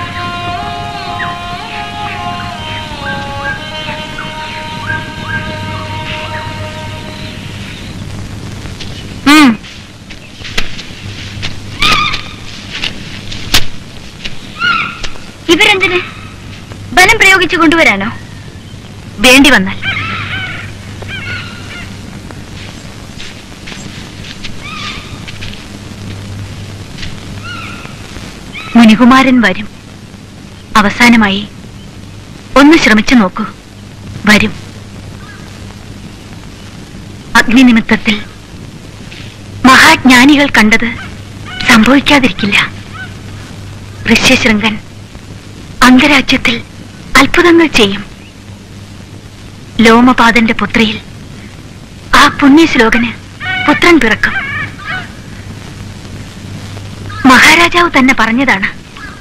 ഉം. ഇവരെന്തിന് ബലം പ്രയോഗിച്ചു കൊണ്ടുവരാനോ വേണ്ടി വന്നാൽ മുനികുമാരൻ വരും അവസാനമായി ഒന്ന് ശ്രമിച്ചു നോക്കൂ വരും അഗ്നി നിമിത്തത്തിൽ മഹാജ്ഞാനികൾ കണ്ടത് സംഭവിക്കാതിരിക്കില്ല ഋഷ്യശൃംഗൻ അംഗരാജ്യത്തിൽ അത്ഭുതങ്ങൾ ചെയ്യും ലോമപാദന്റെ പുത്രിയിൽ ആ പുണ്യശ്ലോകന് പുത്രൻ പിറക്കും മഹാരാജാവ് തന്നെ പറഞ്ഞതാണ്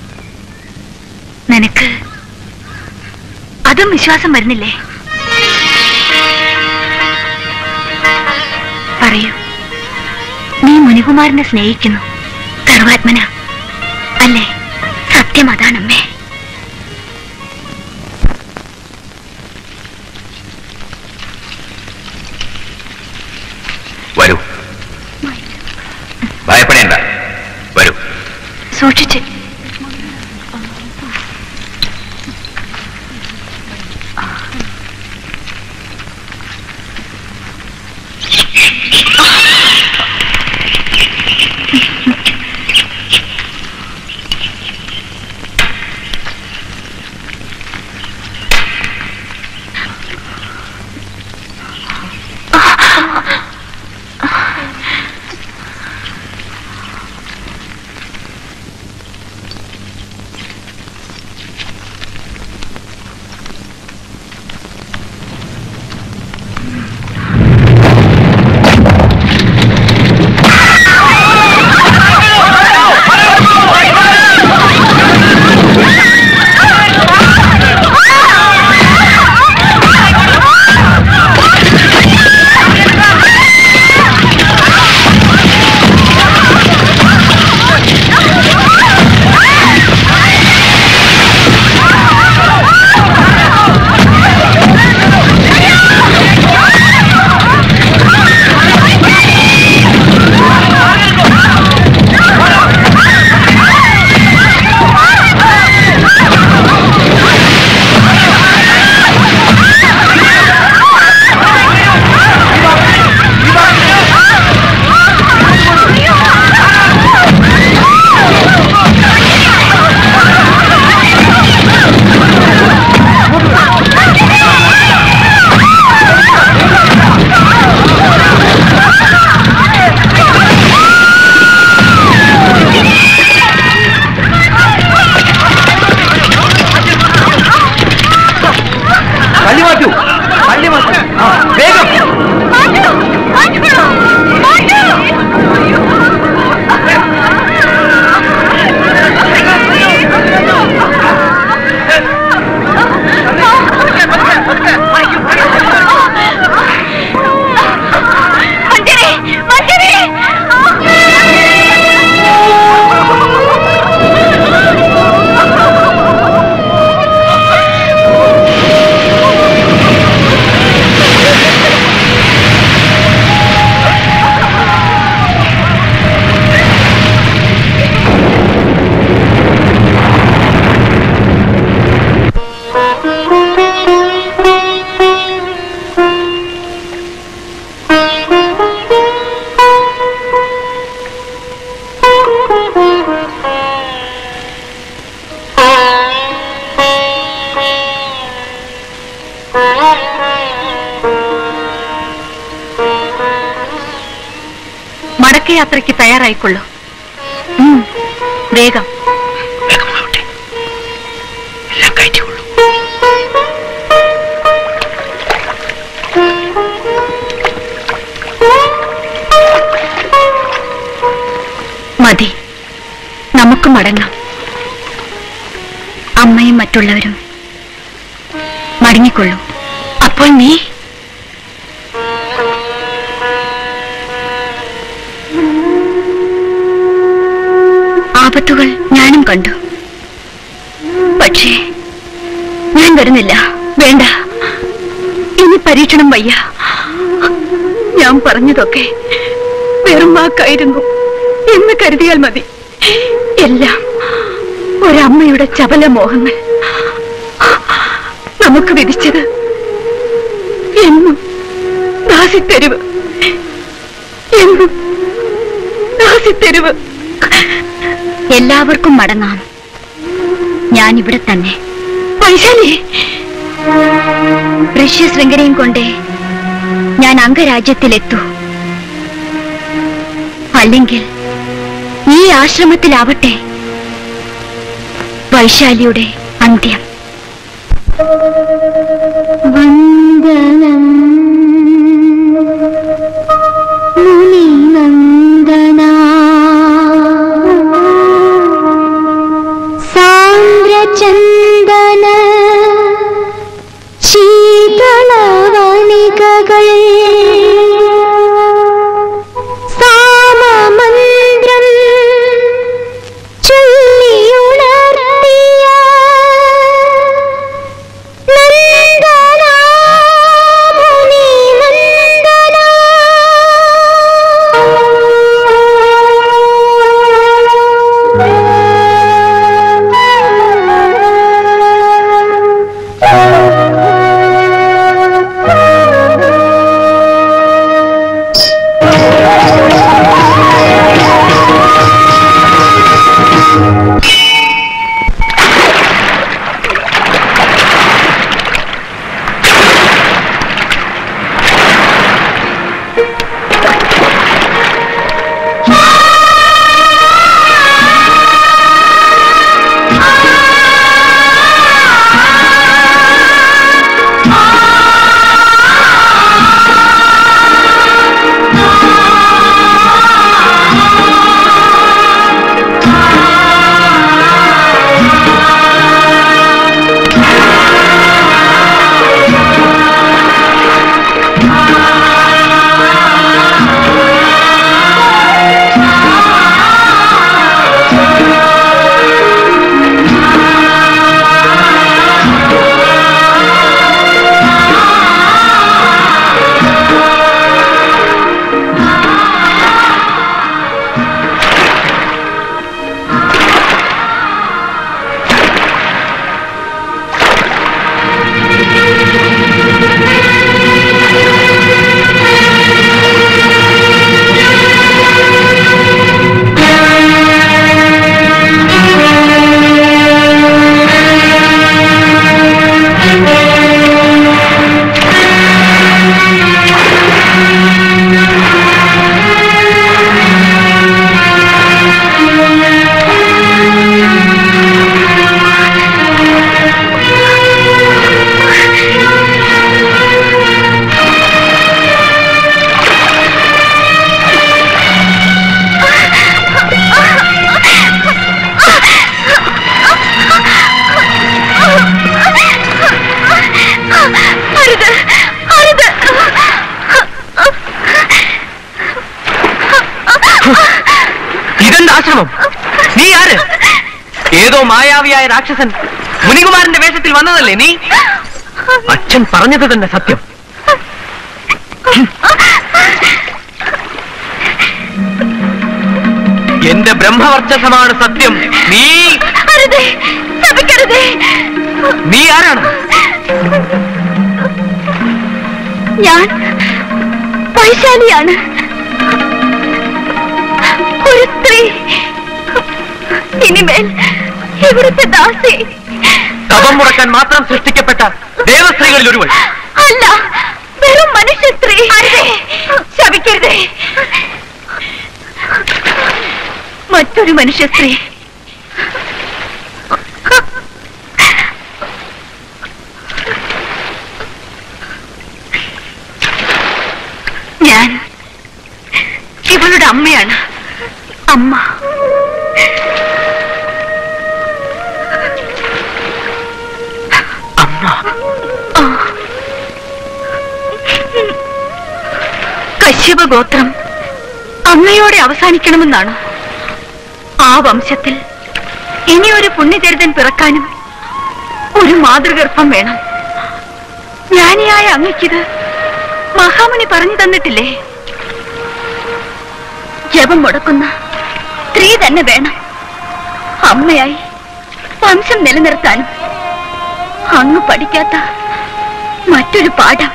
നിനക്ക് അതും വിശ്വാസം വരുന്നില്ലേ പറയൂ നീ മുനികുമാരനെ സ്നേഹിക്കുന്നു സർവാത്മന അല്ലേ സത്യം അതാണമ്മേ വരൂ ഭയപ്പെടേണ്ട വരൂ സൂക്ഷിച്ച് തള്ളി മാറ്റൂ തള്ളി മാറ്റൂ ആ, വേഗം മടക്കയാത്രയ്ക്ക് തയ്യാറായിക്കൊള്ളൂ ഉം, വേഗം എല്ലാം കയറ്റിക്കൊള്ളൂ മതി നമുക്ക് മടങ്ങാം അമ്മയും മറ്റുള്ളവരും മടങ്ങിക്കൊള്ളൂ അപ്പോൾ നീ ആപത്തുകൾ ഞാനും കണ്ടു പക്ഷേ ഞാൻ വരുന്നില്ല വേണ്ട ഇനി പരീക്ഷണം വയ്യ ഞാൻ പറഞ്ഞതൊക്കെ വെറും വാക്കായിരുന്നു എന്ന് കരുതിയാൽ മതി എല്ലാം ഒരമ്മയുടെ ചപല മോഹങ്ങൾ നമുക്ക് വിധിച്ചത് എന്നും ദാസിത്തെരുവ് എന്നും ദാസിത്തെരുവ് എല്ലാവർക്കും മടങ്ങാം ഞാൻ ഇവിടെ തന്നെ വൈശാലി ഋഷ്യശൃംഖലയും കൊണ്ടേ ഞാൻ അംഗരാജ്യത്തിലെത്തൂ അല്ലെങ്കിൽ ഈ ആശ്രമത്തിലാവട്ടെ വൈശാലിയുടെ അന്ത്യം വന്ദനം മുനിനന്ദനാ സാന്ദ്രചന്ദന ശീതളവണികകൾ സാമമന്ത്രം ചൊല്ലിയുണർത്തിയ നന്ദനാ മുനി നന്ദനാ അരുത് അരുത് ഇതെന്ത് ആശ്രമം നീ ആര് ഏതോ മായാവിയായ രാക്ഷസൻ മുനികുമാരന്റെ വേഷത്തിൽ വന്നതല്ലേ നീ അച്ഛൻ പറഞ്ഞത് തന്നെ സത്യം എന്റെ ബ്രഹ്മവർച്ചസമാണ് സത്യം നീ അരുതേ ശപിക്കരുതേ നീ ആരാണ് ഞാൻ വൈശാലിയാണ് ഒരു സ്ത്രീ ഇനിമേൽ ഇവിടുത്തെ ദാസി തപം മുടക്കാൻ മാത്രം സൃഷ്ടിക്കപ്പെട്ട ദേവസ്ത്രീകളിൽ ഒരുവൾ അല്ല വെറും മനുഷ്യ സ്ത്രീ അരുതേ ശപിക്കരുതേ മറ്റൊരു മനുഷ്യ സ്ത്രീ ഞാൻ ഇവളുടെ അമ്മയാണ് അമ്മ ആ. കശ്യപ ഗോത്രം അമ്മയോടെ അവസാനിക്കണമെന്നാണ് ആ വംശത്തിൽ ഇനി ഒരു പുണ്യചരിതൻ പിറക്കാനും ഒരു മാതൃഗർഭം വേണം ജ്ഞാനിയായ അങ്ങക്കിത് മഹാമുനി പറഞ്ഞു തന്നിട്ടില്ലേ ജപം മുടക്കുന്ന സ്ത്രീ തന്നെ വേണം അമ്മയായി വംശം നിലനിർത്താനും അങ്ങ് പഠിക്കാത്ത മറ്റൊരു പാഠം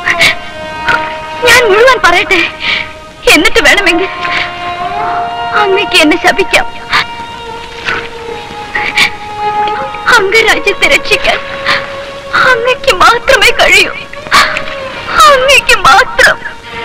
ഞാൻ മുഴുവൻ പറയട്ടെ എന്നിട്ട് വേണമെങ്കിൽ അങ്ങക്ക് എന്നെ ശപിക്കാം അംഗരാജ്യത്തെ രക്ഷിക്കാൻ അങ്ങക്ക് മാത്രമേ കഴിയൂ അങ്ങക്ക് മാത്രം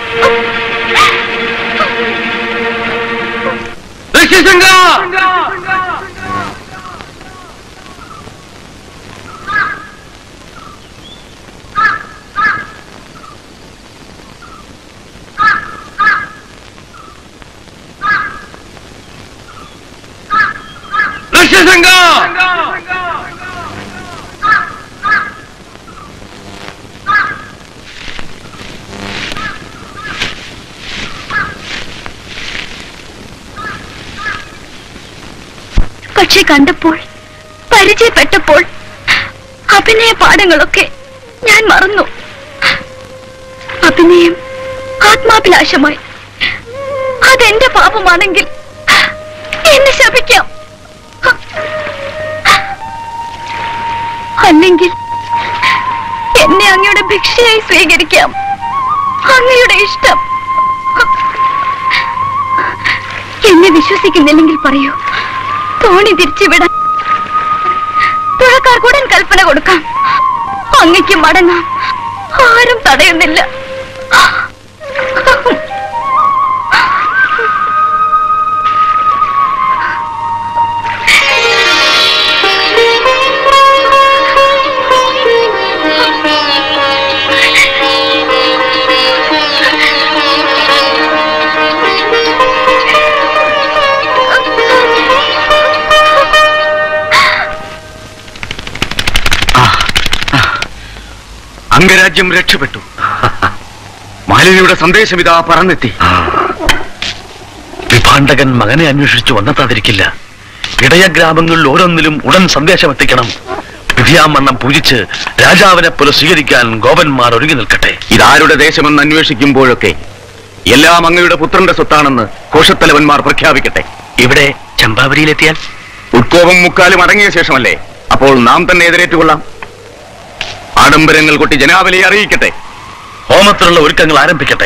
പക്ഷെ കണ്ടപ്പോൾ പരിചയപ്പെട്ടപ്പോൾ അഭിനയ പാഠങ്ങളൊക്കെ ഞാൻ മറന്നു അഭിനയം ആത്മാഭിലാഷമായി അതെന്റെ പാപമാണെങ്കിൽ എന്നെ ശപിക്കാം അല്ലെങ്കിൽ എന്നെ അങ്ങയുടെ ഭിക്ഷയായി സ്വീകരിക്കാം അങ്ങയുടെ ഇഷ്ടം എന്നെ വിശ്വസിക്കുന്നില്ലെങ്കിൽ പറയൂ തോണി തിരിച്ചുവിടാൻ തുഴക്കാർ കൂടൻ കൽപ്പന കൊടുക്കാം അങ്ങയ്ക്ക് മടങ്ങാം ആരും തടയുന്നില്ല അംഗരാജ്യം രക്ഷപ്പെട്ടു മാലിനിയുടെ സന്ദേശം ഇതാ പറന്നെത്തി വിഭാണ്ടകൻ മകനെ അന്വേഷിച്ചു വന്നെത്താതിരിക്കില്ല ഇടയ ഗ്രാമങ്ങളിൽ ഓരോന്നിലും ഉടൻ സന്ദേശം എത്തിക്കണം വിധിയാമണ്ണം പൂജിച്ച് രാജാവിനെ പോലെ സ്വീകരിക്കാൻ ഗോപന്മാർ ഒരുങ്ങി നിൽക്കട്ടെ ഇതാരുടെ ദേശമെന്ന് അന്വേഷിക്കുമ്പോഴൊക്കെ എല്ലാം അങ്ങയുടെ പുത്രന്റെ സ്വത്താണെന്ന് കോശത്തലവന്മാർ പ്രഖ്യാപിക്കട്ടെ ഇവിടെ ചമ്പാവരിയിലെത്തിയാൽ ഉൾക്കോപം മുക്കാലും അടങ്ങിയ ശേഷമല്ലേ അപ്പോൾ നാം തന്നെ എതിരേറ്റുകൊള്ളാം ആഡംബരങ്ങൾ കൊട്ടി ജനാവലിയെ അറിയിക്കട്ടെ ഹോമത്തിനുള്ള ഒരുക്കങ്ങൾ ആരംഭിക്കട്ടെ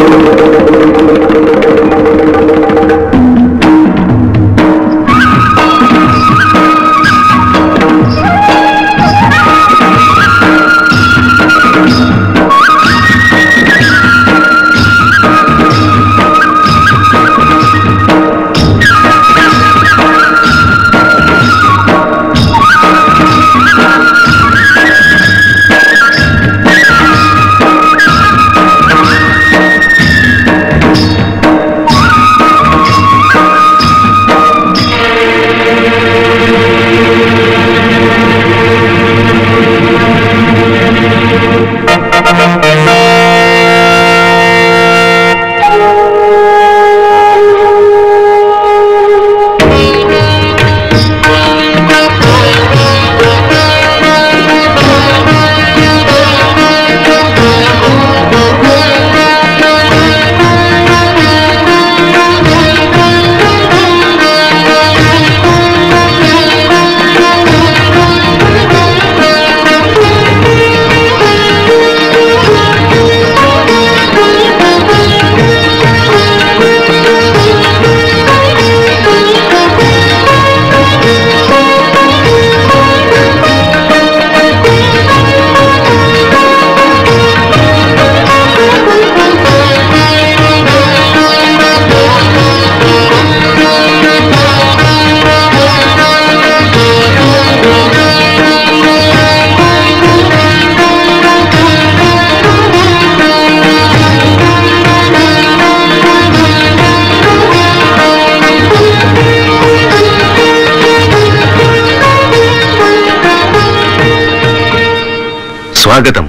സ്വാഗതം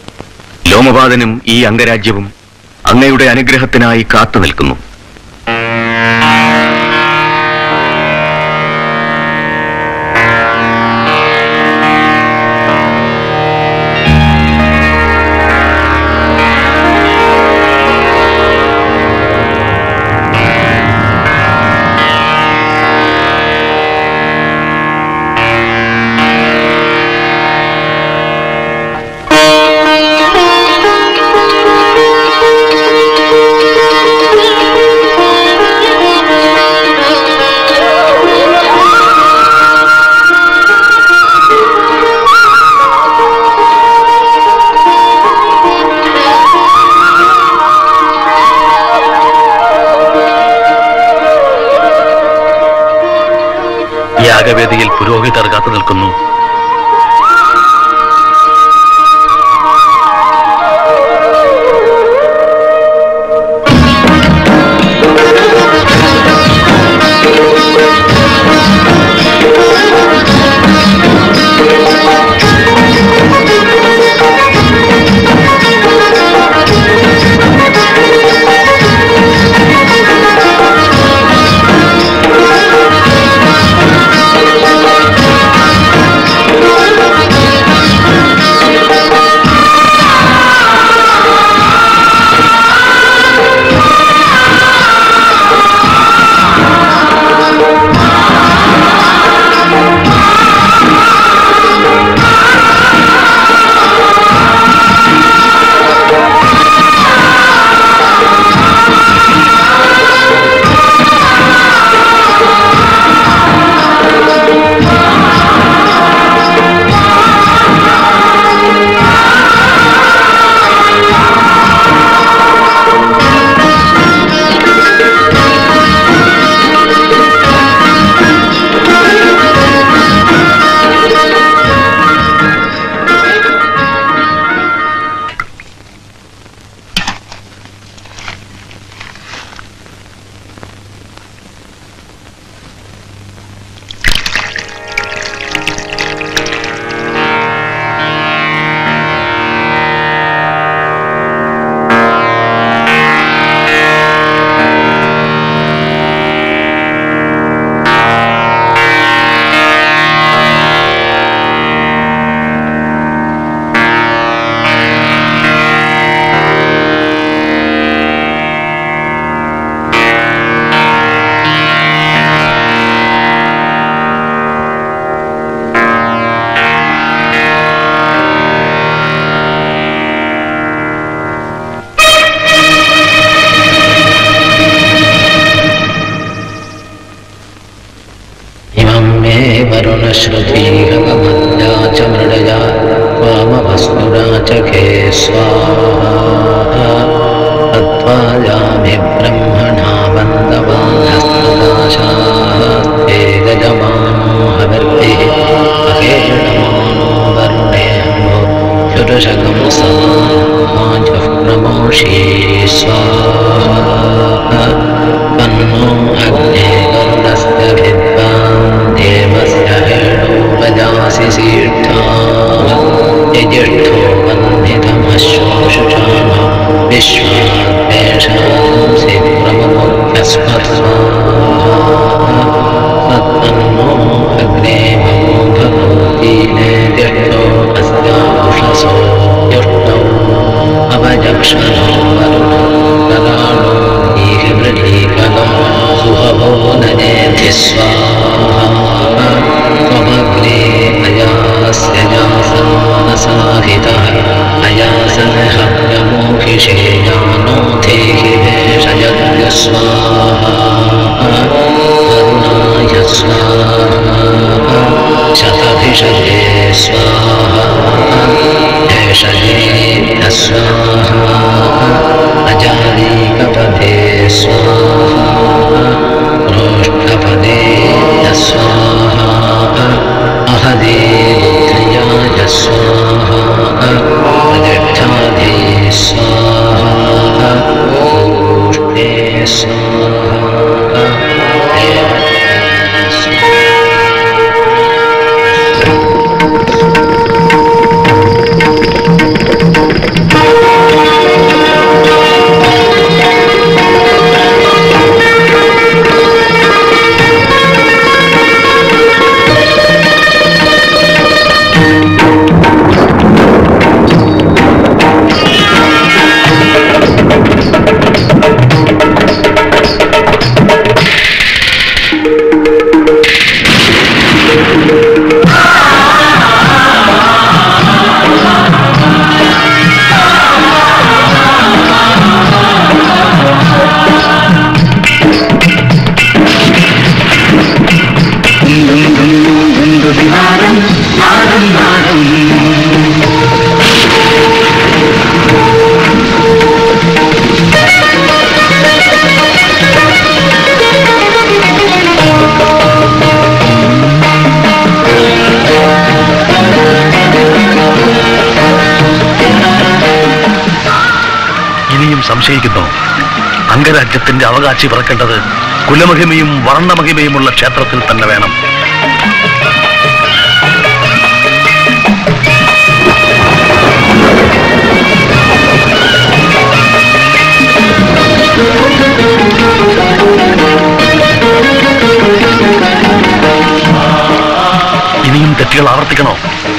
ലോമപാതനും ഈ അംഗരാജ്യവും അങ്ങയുടെ അനുഗ്രഹത്തിനായി കാത്തു നിൽക്കുന്നു കോടതിയിൽ പുരോഹിതർ കാത്തു നിൽക്കുന്നു इमं मे वरुणश्रुतीहवमद्या च मृडया वामवस्तुरा च खे स्वाहा तत्त्वायामि ब्रह्मणा वन्दवानस्तदाशास्ते गजमानो हविर्भिः अहेणमानो वरुणेन्दो शुरशकं समाजः प्रमोषी स्वाहा तन्नो अग्ने वरुणस्य विद्वान् देवस्य हेणो वजासि सीष्ठाः यजिष्ठो बन्धितमश्वशुचाम विश्वाद्वेषांसि प्रमुख्यस्मत्स्वाहा तत्तन्नो अग्ने ममो भवति नेदिष्टो अस्यामुषसो जुष्टौ अवजक्षणो वरुणो कराणो ीहवृलीकलो सुहवो ननेति स्वाहा त्वमग्रे अयास्य यासन्नसाहितः अयासनहव्यमोहिषे यानोधेहि वेषयज्ञ स्वाहा करुणाय स्वाहा शतभिषजे स्वाहा भेषजेभ्यः स्वाहा अजालीकपदे स्वाहा रोष्ठपदे स्वाहा अहदे रुद्रियाय स्वाहा प्रतिष्ठाधे स्वाहा गोष्ठे स्वाहा देवते स्वाहा സംശയിക്കുന്നു അംഗരാജ്യത്തിന്റെ അവകാശി പിറക്കേണ്ടത് കുലമഹിമയും വർണ്ണമഹിമയുമുള്ള ക്ഷേത്രത്തിൽ തന്നെ വേണം ഇനിയും തെറ്റുകൾ ആവർത്തിക്കണോ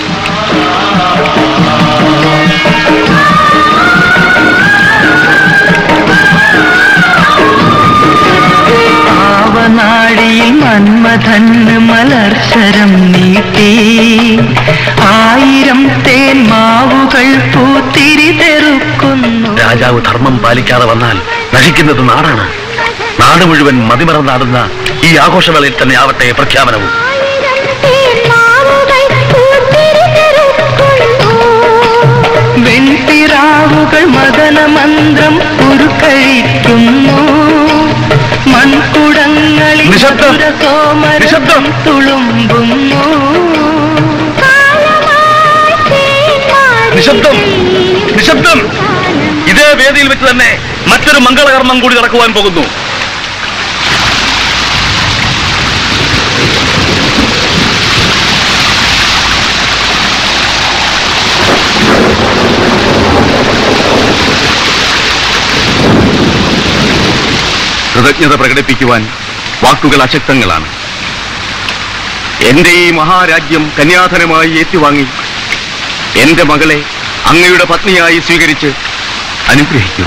പാവനാഴിയിൽ മന്മഥന് മലർശരം നീട്ടി ആയിരം തേൻ മാവുകൾ പൂത്തിരി തെറുക്കുന്നു രാജാവ് ധർമ്മം പാലിക്കാതെ വന്നാൽ നശിക്കുന്നത് നാടാണ് നാട് മുഴുവൻ മതിമറന്നാടുന്ന ഈ ആഘോഷവേളയിൽ തന്നെ ആവട്ടെ പ്രഖ്യാപനവും വെൺപിറാവുകൾ മദന മന്ത്രം ഉരുക്കഴിക്കുന്നു മൺകുടങ്ങളിൽ നിശബ്ദം! സോമരം തുളുമ്പുന്നു നിശബ്ദം നിശബ്ദം ഇതേ വേദിയിൽ വെച്ച് തന്നെ മറ്റൊരു മംഗളകർമ്മം കൂടി നടക്കുവാൻ പോകുന്നു കൃതജ്ഞത പ്രകടിപ്പിക്കുവാൻ വാക്കുകൾ അശക്തങ്ങളാണ് എന്റെ ഈ മഹാരാജ്യം കന്യാധനമായി ഏറ്റുവാങ്ങി എന്റെ മകളെ അങ്ങയുടെ പത്നിയായി സ്വീകരിച്ച് അനുഗ്രഹിക്കൂ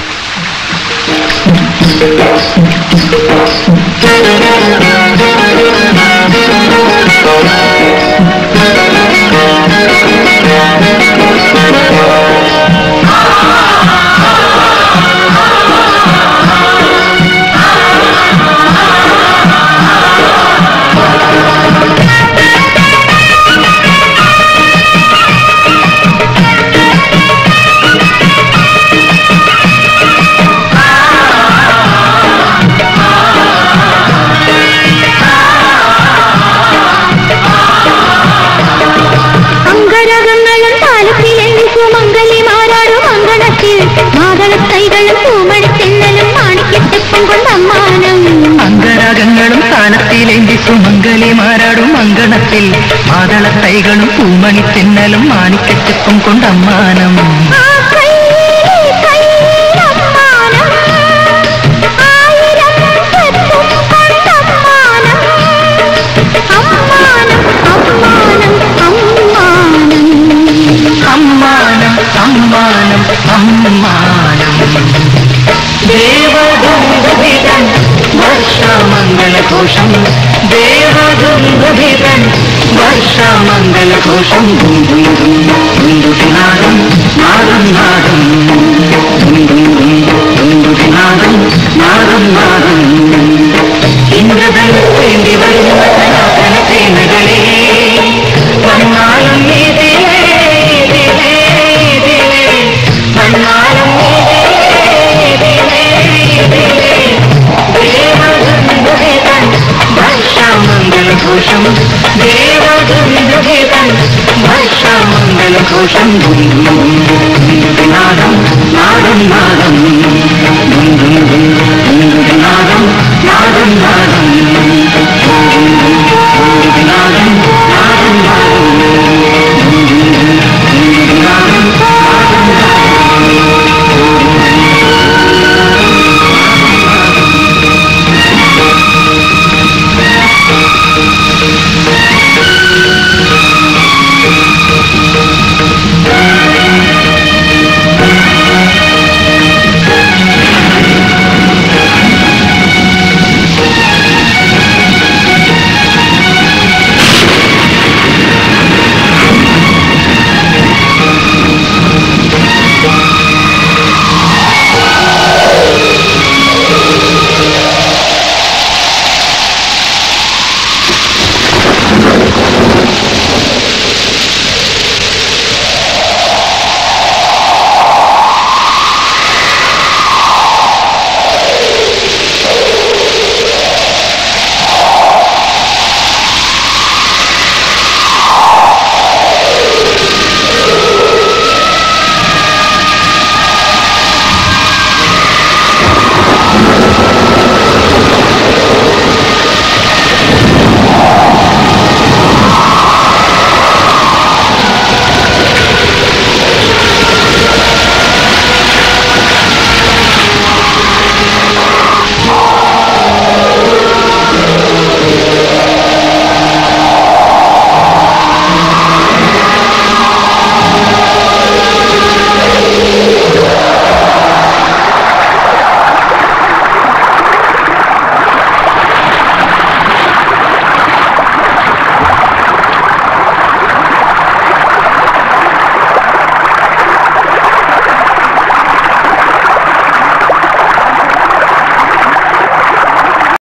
അങ്കരകങ്ങളും താലത്തിലെണ്ണിച്ചു മംഗലിമാരാടും അങ്കണത്തിൽ മാതളത്തൈകളും പൂമണിത്തെന്നലും മാണിക്കെട്ടപ്പം കൊണ്ടമ്മാനം അംഗരാഗങ്ങളും താളത്തിലേന്തി സുമംഗലിമാരാടും അങ്കണത്തിൽ മാതളത്തൈകളും പൂമണി തെന്നലും മാണിക്കെട്ടിപ്പം കൊണ്ടമ്മാനം അമ്മാനം അമ്മാനം അമ്മാനം ദേവദുംദുഭിതൻ വർഷമംഗളഘോഷം ദേവദുംദുഭിതൻ വർഷമംഗളഘോഷം ദും ദും ദും ദുംദുഭിനാദം നാദം നാദം ദും ദും ദും ദുംദുഭിനാദം നാദം നാദം ഇന്ദ്രധനുത്തേണ്ടി വരുന്ന സനാതന സേനകളെ വന്നാലും ഇതിലേ ഇതിലേ ഇതിലേ വന്നാലും വർഷമംഗളഘോഷം ദേവദുന്ദുഭേദൻ വർഷമംഗളഘോഷം നാദം നാദം നാദം